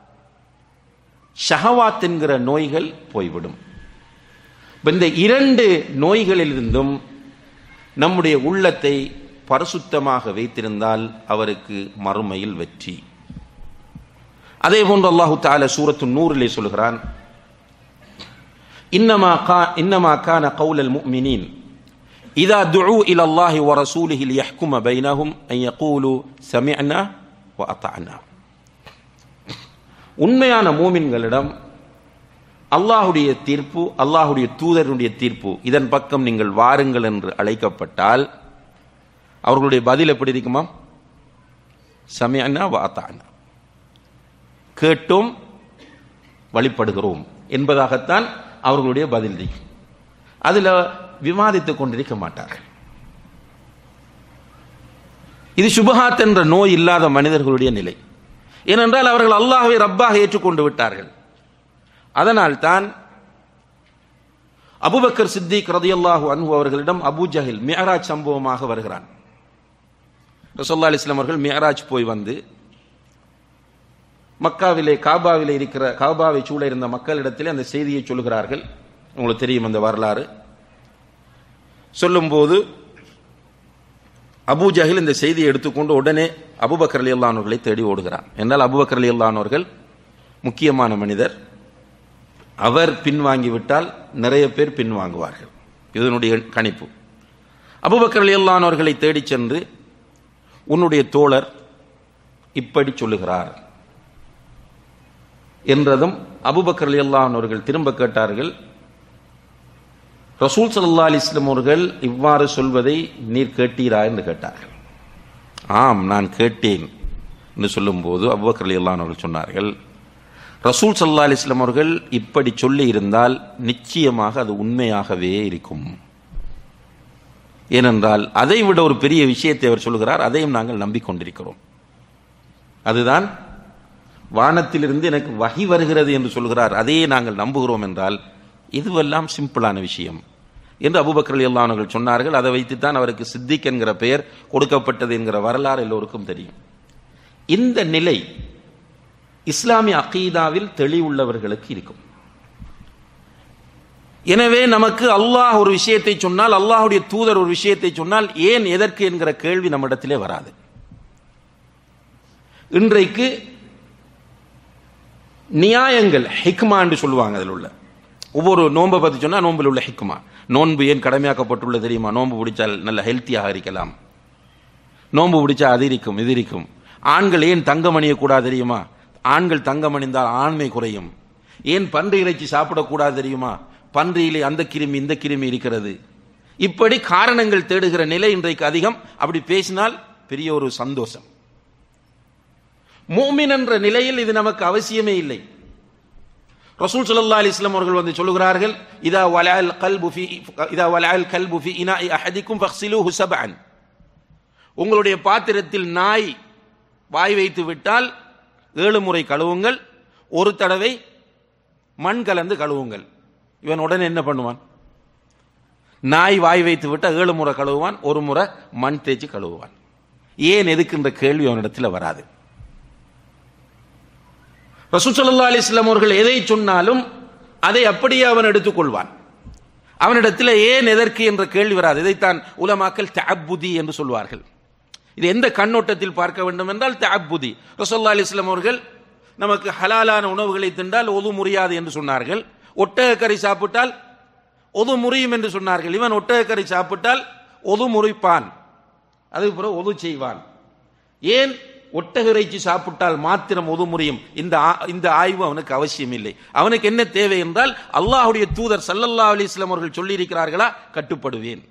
ஷஹவாத் என்கிற நோய்கள் போய்விடும் இப்ப இந்த இரண்டு நோய்களிலிருந்தும் நம்முடைய உள்ளத்தை பரிசுத்தமாக வைத்திருந்தால் அவருக்கு மறுமையில் வெற்றி அதே போன்று அல்லாஹு தால சூரத்து நூறிலே சொல்கிறான் இன்னமா கா இன்னமா கான கௌலல் முஃமினீன் إذا دعوا إلى الله ورسوله ليحكم بينهم أن يقولوا سمعنا وأطعنا உண்மையான மூமின்களிடம் அல்லாஹுடைய தீர்ப்பு அல்லாஹுடைய தூதருடைய தீர்ப்பு இதன் பக்கம் நீங்கள் வாருங்கள் என்று அழைக்கப்பட்டால் அவர்களுடைய பதில் எப்படி இருக்குமா சமயனா வாத்தானா கேட்டோம் வழிபடுகிறோம் என்பதாகத்தான் அவர்களுடைய பதில் இருக்கும் அதுல விவாதித்துக் கொண்டிருக்க மாட்டார்கள் இது சுபஹாத் என்ற நோய் இல்லாத மனிதர்களுடைய நிலை ஏனென்றால் அவர்கள் அல்லாஹ்வை ரப்பாக ஏற்றுக்கொண்டு விட்டார்கள் அதனால் தான் அபுபக்கர் சித்திக் ரதியல்லாஹு அன்ஹு அவர்களிடம் அபு ஜஹில் மியராஜ் சம்பவமாக வருகிறான் ரசோல்லா அலிஸ்லாம் அவர்கள் மியராஜ் போய் வந்து மக்காவிலே காபாவிலே இருக்கிற காபாவை சூழ இருந்த மக்களிடத்திலே அந்த செய்தியை சொல்கிறார்கள் உங்களுக்கு தெரியும் அந்த வரலாறு சொல்லும்போது அபு ஜஹில் இந்த செய்தியை எடுத்துக்கொண்டு உடனே அபுபக்கர் அலி அல்லானவர்களை தேடி ஓடுகிறான் என்றால் அபுபக்கர் அலி அல்லானவர்கள் முக்கியமான மனிதர் அவர் பின்வாங்கிவிட்டால் நிறைய பேர் பின்வாங்குவார்கள் இதனுடைய கணிப்பு அபுபக்கர் அலி அல்லானவர்களை தேடிச் சென்று உன்னுடைய தோழர் இப்படி சொல்லுகிறார் என்றதும் அபுபக்கர் அலி அல்லானவர்கள் திரும்ப கேட்டார்கள் ரசூல் சல்லா அலிஸ்லம் அவர்கள் இவ்வாறு சொல்வதை நீர் கேட்டீரா என்று கேட்டார்கள் ஆம் நான் கேட்டேன் என்று சொல்லும்போது அவ்வக்கர் அலி அல்லான் அவர்கள் சொன்னார்கள் ரசூல் சல்லா அலிஸ்லம் அவர்கள் இப்படி சொல்லி இருந்தால் நிச்சயமாக அது உண்மையாகவே இருக்கும் ஏனென்றால் அதை விட ஒரு பெரிய விஷயத்தை அவர் சொல்கிறார் அதையும் நாங்கள் நம்பிக்கொண்டிருக்கிறோம் அதுதான் வானத்திலிருந்து எனக்கு வகி வருகிறது என்று சொல்கிறார் அதையே நாங்கள் நம்புகிறோம் என்றால் இதுவெல்லாம் சிம்பிளான விஷயம் என்று அபுபக்கர் அலி அல்லானவர்கள் சொன்னார்கள் அதை வைத்துத்தான் அவருக்கு சித்திக் என்கிற பெயர் கொடுக்கப்பட்டது என்கிற வரலாறு எல்லோருக்கும் தெரியும் இந்த நிலை இஸ்லாமிய அகீதாவில் தெளிவுள்ளவர்களுக்கு இருக்கும் எனவே நமக்கு அல்லாஹ் ஒரு விஷயத்தை சொன்னால் அல்லாஹுடைய தூதர் ஒரு விஷயத்தை சொன்னால் ஏன் எதற்கு என்கிற கேள்வி நம்மிடத்திலே வராது இன்றைக்கு நியாயங்கள் ஹிக்மா என்று சொல்லுவாங்க அதில் உள்ள ஒவ்வொரு நோன்பை பற்றி சொன்னால் நோம்பில் உள்ள ஹிக்குமா நோன்பு ஏன் கடமையாக்கப்பட்டுள்ள தெரியுமா நோன்பு பிடிச்சால் நல்ல ஹெல்த்தியாக இருக்கலாம் நோன்பு பிடிச்சா அது இருக்கும் இது இருக்கும் ஆண்கள் ஏன் தங்கம் அணியக்கூடாது தெரியுமா ஆண்கள் தங்கம் அணிந்தால் ஆண்மை குறையும் ஏன் பன்றி இறைச்சி சாப்பிடக்கூடாது தெரியுமா பன்றியிலே அந்த கிருமி இந்த கிருமி இருக்கிறது இப்படி காரணங்கள் தேடுகிற நிலை இன்றைக்கு அதிகம் அப்படி பேசினால் பெரிய ஒரு சந்தோஷம் மூமின் என்ற நிலையில் இது நமக்கு அவசியமே இல்லை ரசூல் ஸல்லல்லாஹு அலைஹி வஸல்லம் அவர்கள் வந்து சொல்கிறார்கள் இதா வலஅல் கல்பு ஃபி இதா வலஅல் கல்பு ஃபி இனாஇ அஹதிக்கும் ஃபக்ஸிலூஹு சப்அன் உங்களுடைய பாத்திரத்தில் நாய் வாய் வைத்து விட்டால் ஏழு முறை கழுவுங்கள் ஒரு தடவை மண் கலந்து கழுவுங்கள் இவன் உடனே என்ன பண்ணுவான் நாய் வாய் வைத்து விட்டால் ஏழு முறை கழுவுவான் ஒரு முறை மண் தேய்ச்சி கழுவுவான் ஏன் எதுக்குன்ற கேள்வி அவனிடத்தில் வராது ரசூசல்லா அலிஸ்லாம் அவர்கள் எதை சொன்னாலும் அதை அப்படியே அவன் எடுத்துக்கொள்வான் அவனிடத்தில் ஏன் எதற்கு என்ற கேள்வி வராது இதைத்தான் உலமாக்கல் தஅப்புதி என்று சொல்வார்கள் இது எந்த கண்ணோட்டத்தில் பார்க்க வேண்டும் என்றால் தஅப்புதி ரசோல்லா அலிஸ்லாம் அவர்கள் நமக்கு ஹலாலான உணவுகளை தின்றால் ஒது முறியாது என்று சொன்னார்கள் ஒட்டகக்கறி சாப்பிட்டால் ஒது முறியும் என்று சொன்னார்கள் இவன் ஒட்டகக்கறி சாப்பிட்டால் ஒது முறிப்பான் அதுக்கு பிறகு ஒது செய்வான் ஏன் ஒட்டக இறைச்சி சாப்பிட்டால் மாத்திரம் ஒது முறியும் இந்த ஆ- இந்த ஆய்வு அவனுக்கு அவசியம் இல்லை அவனுக்கு என்ன தேவை என்றால் அல்லாஹ்வுடைய தூதர் சல்லல்லா அலிஸ்லாம் அவர்கள் சொல்லியிருக்கிறார்களா கட்டுப்படுவேன்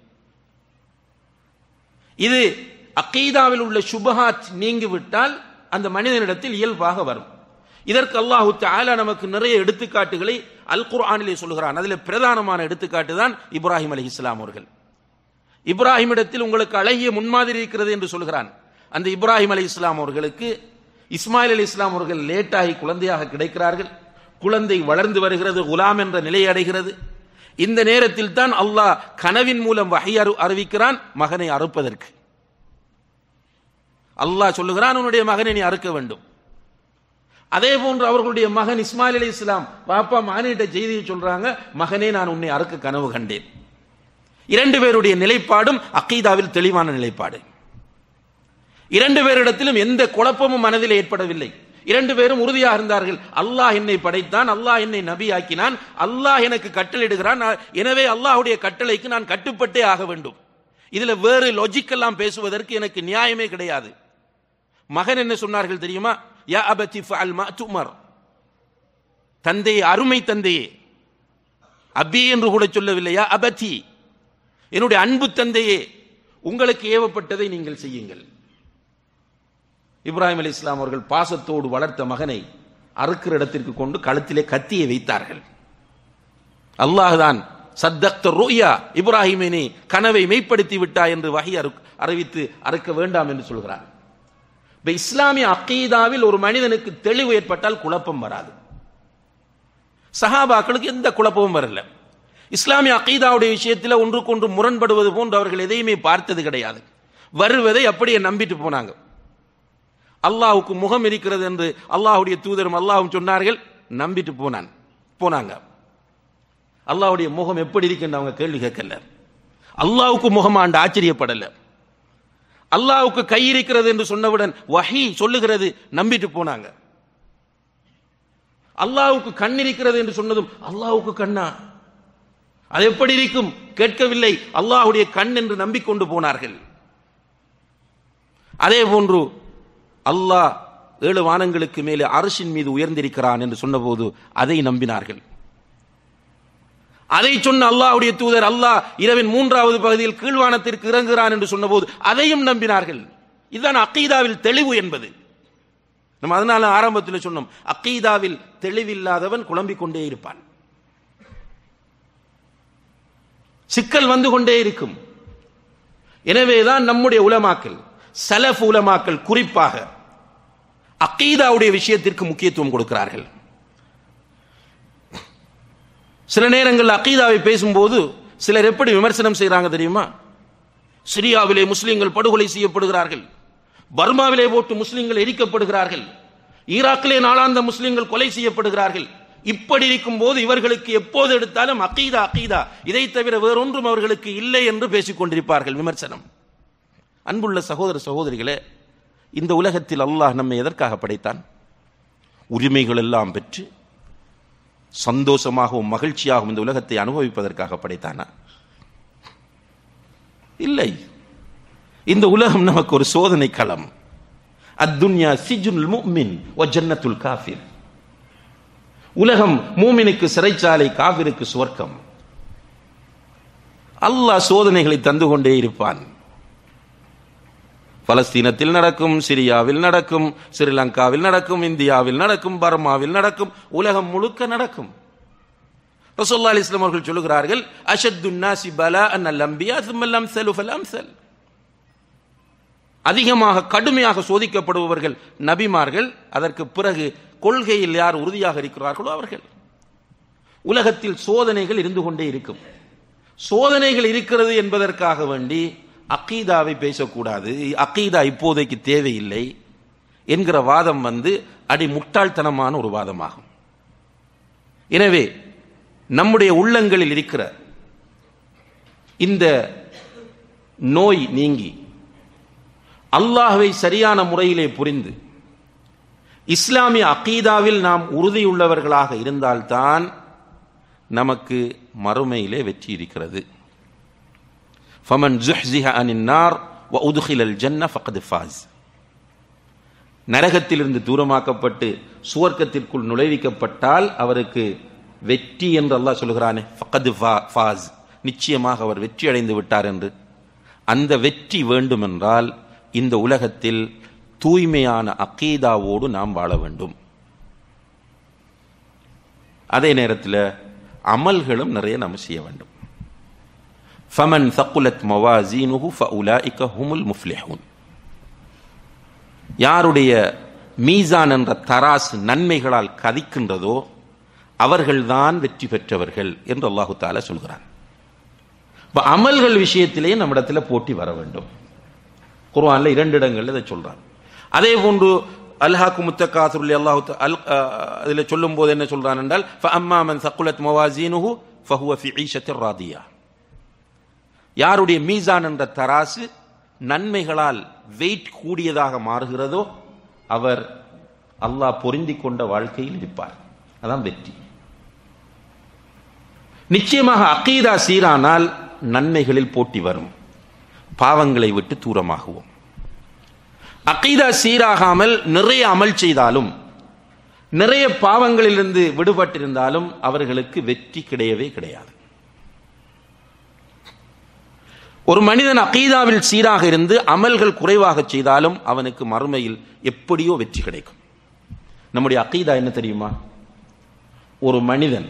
இது அகீதாவில் உள்ள சுபஹாத் நீங்கிவிட்டால் அந்த மனிதனிடத்தில் இயல்பாக வரும் இதற்கு அல்லாஹு தஆலா நமக்கு நிறைய எடுத்துக்காட்டுகளை அல் குர்ஆனிலே சொல்கிறான் அதில் பிரதானமான எடுத்துக்காட்டு தான் இப்ராஹிம் அலைஹிஸ்ஸலாம் அவர்கள் இப்ராஹிமிடத்தில் உங்களுக்கு அழகிய முன்மாதிரி இருக்கிறது என்று சொல்கிறான் அந்த இப்ராஹிம் அலி இஸ்லாம் அவர்களுக்கு இஸ்மாயில் அலி இஸ்லாம் அவர்கள் லேட்டாகி குழந்தையாக கிடைக்கிறார்கள் குழந்தை வளர்ந்து வருகிறது குலாம் என்ற நிலை அடைகிறது இந்த நேரத்தில் தான் அல்லாஹ் கனவின் மூலம் வகை அறி அறிவிக்கிறான் மகனை அறுப்பதற்கு அல்லாஹ் சொல்லுகிறான் உன்னுடைய மகனை நீ அறுக்க வேண்டும் அதே போன்று அவர்களுடைய மகன் இஸ்மாயில் அலி இஸ்லாம் பாப்பா மகனிட்ட செய்தியை சொல்றாங்க மகனே நான் உன்னை அறுக்க கனவு கண்டேன் இரண்டு பேருடைய நிலைப்பாடும் அக்கீதாவில் தெளிவான நிலைப்பாடு இரண்டு பேரிடத்திலும் எந்த குழப்பமும் மனதில் ஏற்படவில்லை இரண்டு பேரும் உறுதியாக இருந்தார்கள் அல்லாஹ் என்னை படைத்தான் அல்லாஹ் என்னை நபி ஆக்கினான் அல்லாஹ் எனக்கு கட்டளையிடுகிறான் நான்- எனவே அல்லாஹ்வுடைய கட்டளைக்கு நான் கட்டுப்பட்டே ஆக வேண்டும் இதுல வேறு லாஜிக் எல்லாம் பேசுவதற்கு எனக்கு நியாயமே கிடையாது மகன் என்ன சொன்னார்கள் தெரியுமா யா அபதி ஃபஅல் மா துமர் தந்தையே அருமை தந்தையே அபி என்று கூட சொல்லவில்லையா அபதி என்னுடைய அன்பு தந்தையே உங்களுக்கு ஏவப்பட்டதை நீங்கள் செய்யுங்கள் இப்ராஹிம் அலி இஸ்லாம் அவர்கள் பாசத்தோடு வளர்த்த மகனை அறுக்கிற இடத்திற்கு கொண்டு கழுத்திலே கத்தியை வைத்தார்கள் அல்லாஹ்தான் சத்தக்த ருயா இப்ராஹிமினே கனவை மெய்ப்படுத்தி விட்டா என்று வகை அறிவித்து அறுக்க வேண்டாம் என்று சொல்கிறார் இப்ப இஸ்லாமிய அக்கீதாவில் ஒரு மனிதனுக்கு தெளிவு ஏற்பட்டால் குழப்பம் வராது சஹாபாக்களுக்கு எந்த குழப்பமும் வரல இஸ்லாமிய அகீதாவுடைய விஷயத்தில் ஒன்றுக்கொன்று முரண்படுவது போன்று அவர்கள் எதையுமே பார்த்தது கிடையாது வருவதை அப்படியே நம்பிட்டு போனாங்க அல்லாஹ்வுக்கு முகம் இருக்கிறது என்று அல்லாஹ்வுடைய தூதரும் அல்லாஹ்வும் சொன்னார்கள் நம்பிட்டு போனான் போனாங்க அல்லாஹ்வுடைய முகம் எப்படி இருக்குன்னு அவங்க கேள்வி கேட்கல அல்லாஹ்வுக்கு முகமாண்டு ஆச்சரியப்படல அல்லாஹ்வுக்கு கை இருக்கிறது என்று சொன்னவுடன் வஹி சொல்லுகிறது நம்பிட்டு போனாங்க அல்லாஹ்வுக்கு கண் இருக்கிறது என்று சொன்னதும் அல்லாஹ்வுக்கு கண்ணா அது எப்படி இருக்கும் கேட்கவில்லை அல்லாஹ்வுடைய கண் என்று நம்பிக்கொண்டு போனார்கள் அதே போன்று அல்லாஹ் ஏழு வானங்களுக்கு மேலே அரசின் மீது உயர்ந்திருக்கிறான் என்று சொன்னபோது அதை நம்பினார்கள் அதை சொன்ன அல்லாஹ்வுடைய தூதர் அல்லாஹ் இரவின் மூன்றாவது பகுதியில் கீழ்வானத்திற்கு இறங்குகிறான் என்று சொன்னபோது அதையும் நம்பினார்கள் இதுதான் அக்கீதாவில் தெளிவு என்பது நம்ம அதனால ஆரம்பத்தில் சொன்னோம் அக்கீதாவில் தெளிவில்லாதவன் குழம்பிக் கொண்டே இருப்பான் சிக்கல் வந்து கொண்டே இருக்கும் எனவேதான் நம்முடைய உலமாக்கல் சலஃப் உலமாக்கல் குறிப்பாக அக்கீதாவுடைய விஷயத்திற்கு முக்கியத்துவம் கொடுக்கிறார்கள் சில நேரங்கள் அக்கீதாவை பேசும்போது சிலர் எப்படி விமர்சனம் செய்றாங்க தெரியுமா சிரியாவிலே முஸ்லிம்கள் படுகொலை செய்யப்படுகிறார்கள் பர்மாவிலே போட்டு முஸ்லிம்கள் எரிக்கப்படுகிறார்கள் ஈராக்கிலே நாளாந்த முஸ்லிம்கள் கொலை செய்யப்படுகிறார்கள் இப்படி இருக்கும் போது இவர்களுக்கு எப்போது எடுத்தாலும் அக்கீதா அக்கீதா இதை தவிர வேறொன்றும் அவர்களுக்கு இல்லை என்று பேசிக் கொண்டிருப்பார்கள் விமர்சனம் அன்புள்ள சகோதர சகோதரிகளே இந்த உலகத்தில் அல்லாஹ் நம்மை எதற்காக படைத்தான் உரிமைகள் எல்லாம் பெற்று சந்தோஷமாகவும் மகிழ்ச்சியாகவும் இந்த உலகத்தை அனுபவிப்பதற்காக படைத்தானா இல்லை இந்த உலகம் நமக்கு ஒரு சோதனை களம் அத்துன்யா சிஜுல் முஃமின் வ ஜன்னத்துல் காஃபிர் உலகம் மூமினுக்கு சிறைச்சாலை காவிருக்கு சுவர்க்கம் அல்லாஹ் சோதனைகளை தந்து கொண்டே இருப்பான் பலஸ்தீனத்தில் நடக்கும் சிரியாவில் நடக்கும் ஸ்ரீலங்காவில் நடக்கும் இந்தியாவில் நடக்கும் பர்மாவில் நடக்கும் உலகம் முழுக்க நடக்கும் ரசூல்லா அலிஸ்லாம் அவர்கள் சொல்லுகிறார்கள் அஷத்து நாசி பலா அன் அல் அம்பியா சும்மல் அம்சலு ஃபல் அம்சல் அதிகமாக கடுமையாக சோதிக்கப்படுபவர்கள் நபிமார்கள் அதற்கு பிறகு கொள்கையில் யார் உறுதியாக இருக்கிறார்களோ அவர்கள் உலகத்தில் சோதனைகள் இருந்து கொண்டே இருக்கும் சோதனைகள் இருக்கிறது என்பதற்காக வேண்டி அக்கீதாவை பேசக்கூடாது அக்கீதா இப்போதைக்கு தேவையில்லை என்கிற வாதம் வந்து அடி முட்டாள்தனமான ஒரு வாதமாகும் எனவே நம்முடைய உள்ளங்களில் இருக்கிற இந்த நோய் நீங்கி அல்லாஹ்வை சரியான முறையிலே புரிந்து இஸ்லாமிய அகீதாவில் நாம் உறுதியுள்ளவர்களாக இருந்தால்தான் நமக்கு மறுமையிலே வெற்றி இருக்கிறது ஃபமன் ஜுஹ்ஸிஹ அனின் நார் வ உதுகிலல் ஜன்ன ஃபகத் ஃபாஸ் நரகத்திலிருந்து தூரமாக்கப்பட்டு சுவர்க்கத்திற்குள் நுழைவிக்கப்பட்டால் அவருக்கு வெற்றி என்று அல்லாஹ் சொல்கிறானே ஃபகத் ஃபாஸ் நிச்சயமாக அவர் வெற்றி அடைந்து விட்டார் என்று அந்த வெற்றி வேண்டுமென்றால் இந்த உலகத்தில் தூய்மையான அக்கீதாவோடு நாம் வாழ வேண்டும் அதே நேரத்தில் அமல்களும் நிறைய நாம் செய்ய வேண்டும் ஃபமன் தக்குலத் மவாசீனுஹு ஃபஉலாஇக ஹுமுல் முஃப்லிஹூன் யாருடைய மீசான் என்ற தராசு நன்மைகளால் கதிக்கின்றதோ அவர்கள்தான் வெற்றி பெற்றவர்கள் என்று அல்லாஹு தாலா சொல்கிறான் இப்ப அமல்கள் விஷயத்திலேயே நம்மிடத்தில் போட்டி வர வேண்டும் குர்ஆன்ல இரண்டு இடங்கள்ல இதை சொல்றான் அதே போன்று அல்ஹாக்கு முத்தகாசுருல்லி அல்லாஹு அல் அதில் சொல்லும் போது என்ன சொல்றான் என்றால் ஃபஅம்மா மன் சக்குலத் மவாசீனுஹு ஃபஹுவ ஃபி ஈஷத்திர் ராதியா யாருடைய மீசான் என்ற தராசு நன்மைகளால் வெயிட் கூடியதாக மாறுகிறதோ அவர் அல்லாஹ் பொருந்தி கொண்ட வாழ்க்கையில் இருப்பார் அதான் வெற்றி நிச்சயமாக அகீதா சீரானால் நன்மைகளில் போட்டி வரும் பாவங்களை விட்டு தூரமாகுவோம் அகீதா சீராகாமல் நிறைய அமல் செய்தாலும் நிறைய பாவங்களிலிருந்து விடுபட்டிருந்தாலும் அவர்களுக்கு வெற்றி கிடையவே கிடையாது ஒரு மனிதன் அகீதாவில் சீராக இருந்து அமல்கள் குறைவாக செய்தாலும் அவனுக்கு மறுமையில் எப்படியோ வெற்றி கிடைக்கும் நம்முடைய அகீதா என்ன தெரியுமா ஒரு மனிதன்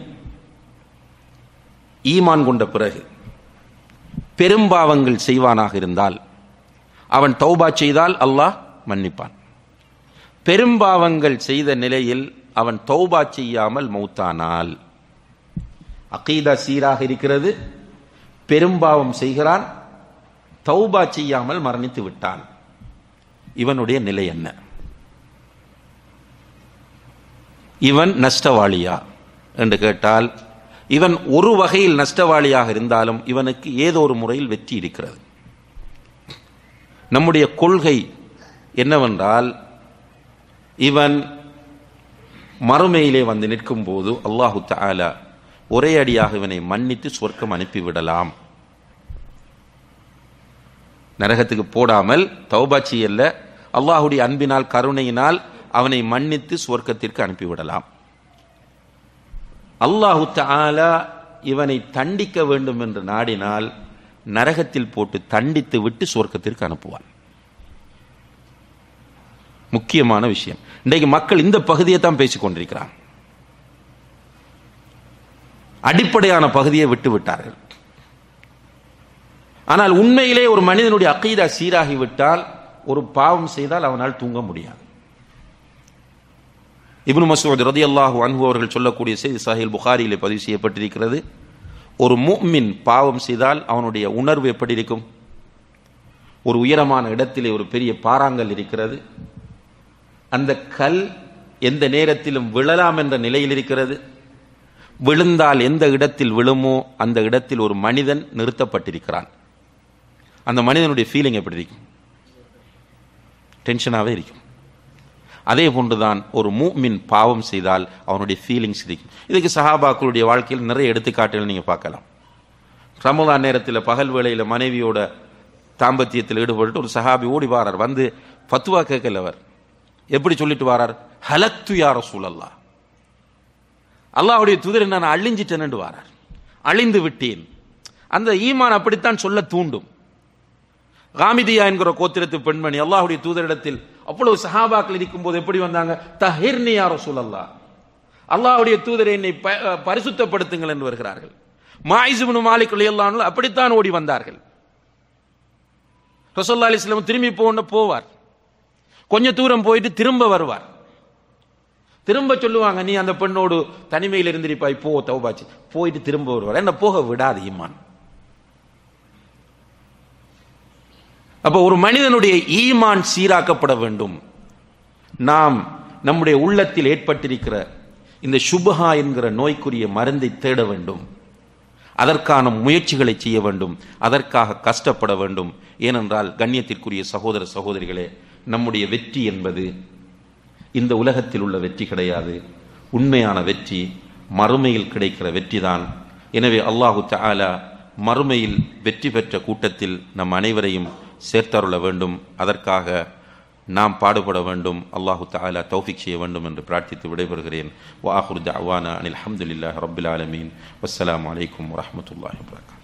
ஈமான் கொண்ட பிறகு பெரும்பாவங்கள் செய்வானாக இருந்தால் அவன் தௌபா செய்தால் அல்லாஹ் மன்னிப்பான் பெரும்பாவங்கள் செய்த நிலையில் அவன் தௌபா செய்யாமல் மௌத்தானால் அகீதா சீராக இருக்கிறது பெரும்பாவம் செய்கிறான் தௌபா செய்யாமல் மரணித்து விட்டான் இவனுடைய நிலை என்ன இவன் நஷ்டவாளியா என்று கேட்டால் இவன் ஒரு வகையில் நஷ்டவாளியாக இருந்தாலும் இவனுக்கு ஏதோ ஒரு முறையில் வெற்றி இருக்கிறது நம்முடைய கொள்கை என்னவென்றால் இவன் மறுமையிலே வந்து நிற்கும் போது அல்லாஹு தாலா ஒரே அடியாக இவனை மன்னித்து சொர்க்கம் அனுப்பிவிடலாம் நரகத்துக்கு போடாமல் தௌபாச்சி அல்ல அல்லாஹுடைய அன்பினால் கருணையினால் அவனை மன்னித்து சொர்க்கத்திற்கு அனுப்பிவிடலாம் அல்லாஹு தாலா இவனை தண்டிக்க வேண்டும் என்று நாடினால் நரகத்தில் போட்டு தண்டித்து விட்டு சொர்க்கத்திற்கு அனுப்புவான் முக்கியமான விஷயம் இன்றைக்கு மக்கள் இந்த பகுதியை தான் பேசிக் கொண்டிருக்கிறாங்க அடிப்படையான பகுதியை விட்டு விட்டார்கள் ஆனால் உண்மையிலே ஒரு மனிதனுடைய அக்கீதா சீராகி விட்டால் ஒரு பாவம் செய்தால் அவனால் தூங்க முடியாது இப்னு மசூத் ரதி அல்லாஹு அன்பு அவர்கள் சொல்லக்கூடிய செய்தி சாஹில் புகாரியிலே பதிவு செய்யப்பட்டிருக்கிறது ஒரு முஃமின் பாவம் செய்தால் அவனுடைய உணர்வு எப்படி இருக்கும் ஒரு உயரமான இடத்திலே ஒரு பெரிய பாறாங்கல் இருக்கிறது அந்த கல் எந்த நேரத்திலும் விழலாம் என்ற நிலையில் இருக்கிறது விழுந்தால் எந்த இடத்தில் விழுமோ அந்த இடத்தில் ஒரு மனிதன் நிறுத்தப்பட்டிருக்கிறான் அந்த மனிதனுடைய ஃபீலிங் எப்படி இருக்கும் டென்ஷனாகவே இருக்கும் அதே போன்றுதான் ஒரு மூமின் பாவம் செய்தால் அவனுடைய ஃபீலிங்ஸ் இருக்கும் இதுக்கு சஹாபாக்களுடைய வாழ்க்கையில் நிறைய எடுத்துக்காட்டுகள் நீங்கள் பார்க்கலாம் ரமலான் நேரத்தில் பகல் வேளையில் மனைவியோட தாம்பத்தியத்தில் ஈடுபட்டு ஒரு சஹாபி ஓடி வாரார் வந்து ஃபத்துவா கேட்கல அவர் எப்படி சொல்லிட்டு வாரார் ஹலக்து யார சூழல்லா அல்லாஹுடைய தூதரை நான் அழிஞ்சிட்டேன்னு வாரார் அழிந்து விட்டேன் அந்த ஈமான் அப்படித்தான் சொல்ல தூண்டும் காமிதியா என்கிற கோத்திரத்து பெண்மணி அல்லாஹுடைய தூதரிடத்தில் அவ்வளவு சஹாபாக்கள் இருக்கும் போது எப்படி வந்தாங்க தஹிர்னி யார சூழல்லா அல்லாஹுடைய தூதரை என்னை பரிசுத்தப்படுத்துங்கள் என்று வருகிறார்கள் மாயிசுபனு மாலிக் அல்லாமல் அப்படித்தான் ஓடி வந்தார்கள் ரசோல்லா அலிஸ்லாம் திரும்பி போன போவார் கொஞ்ச தூரம் போயிட்டு திரும்ப வருவார் திரும்ப சொல்லுவாங்க நீ அந்த பெண்ணோடு தனிமையில் இருந்திருப்பாய் போ தௌபாச்சு போயிட்டு திரும்ப வருவார் என்ன போக விடாது ஈமான் அப்ப ஒரு மனிதனுடைய ஈமான் சீராக்கப்பட வேண்டும் நாம் நம்முடைய உள்ளத்தில் ஏற்பட்டிருக்கிற இந்த சுபஹா என்கிற நோய்க்குரிய மருந்தை தேட வேண்டும் அதற்கான முயற்சிகளை செய்ய வேண்டும் அதற்காக கஷ்டப்பட வேண்டும் ஏனென்றால் கண்ணியத்திற்குரிய சகோதர சகோதரிகளே நம்முடைய வெற்றி என்பது இந்த உலகத்தில் உள்ள வெற்றி கிடையாது உண்மையான வெற்றி மறுமையில் கிடைக்கிற வெற்றிதான் எனவே அல்லாஹு தாலா மறுமையில் வெற்றி பெற்ற கூட்டத்தில் நம் அனைவரையும் சேர்த்தருள வேண்டும் அதற்காக நாம் பாடுபட வேண்டும் அல்லாஹு தாலா தௌஃபிக் செய்ய வேண்டும் என்று பிரார்த்தித்து விடைபெறுகிறேன் வாஹுர் ஜாவானா அனில் அஹமதுல்லாஹ் ரபுல் ஆலமீன் வஸ்ஸலாம் அலைக்கும் வரமத்துல்லாஹி வரகாத்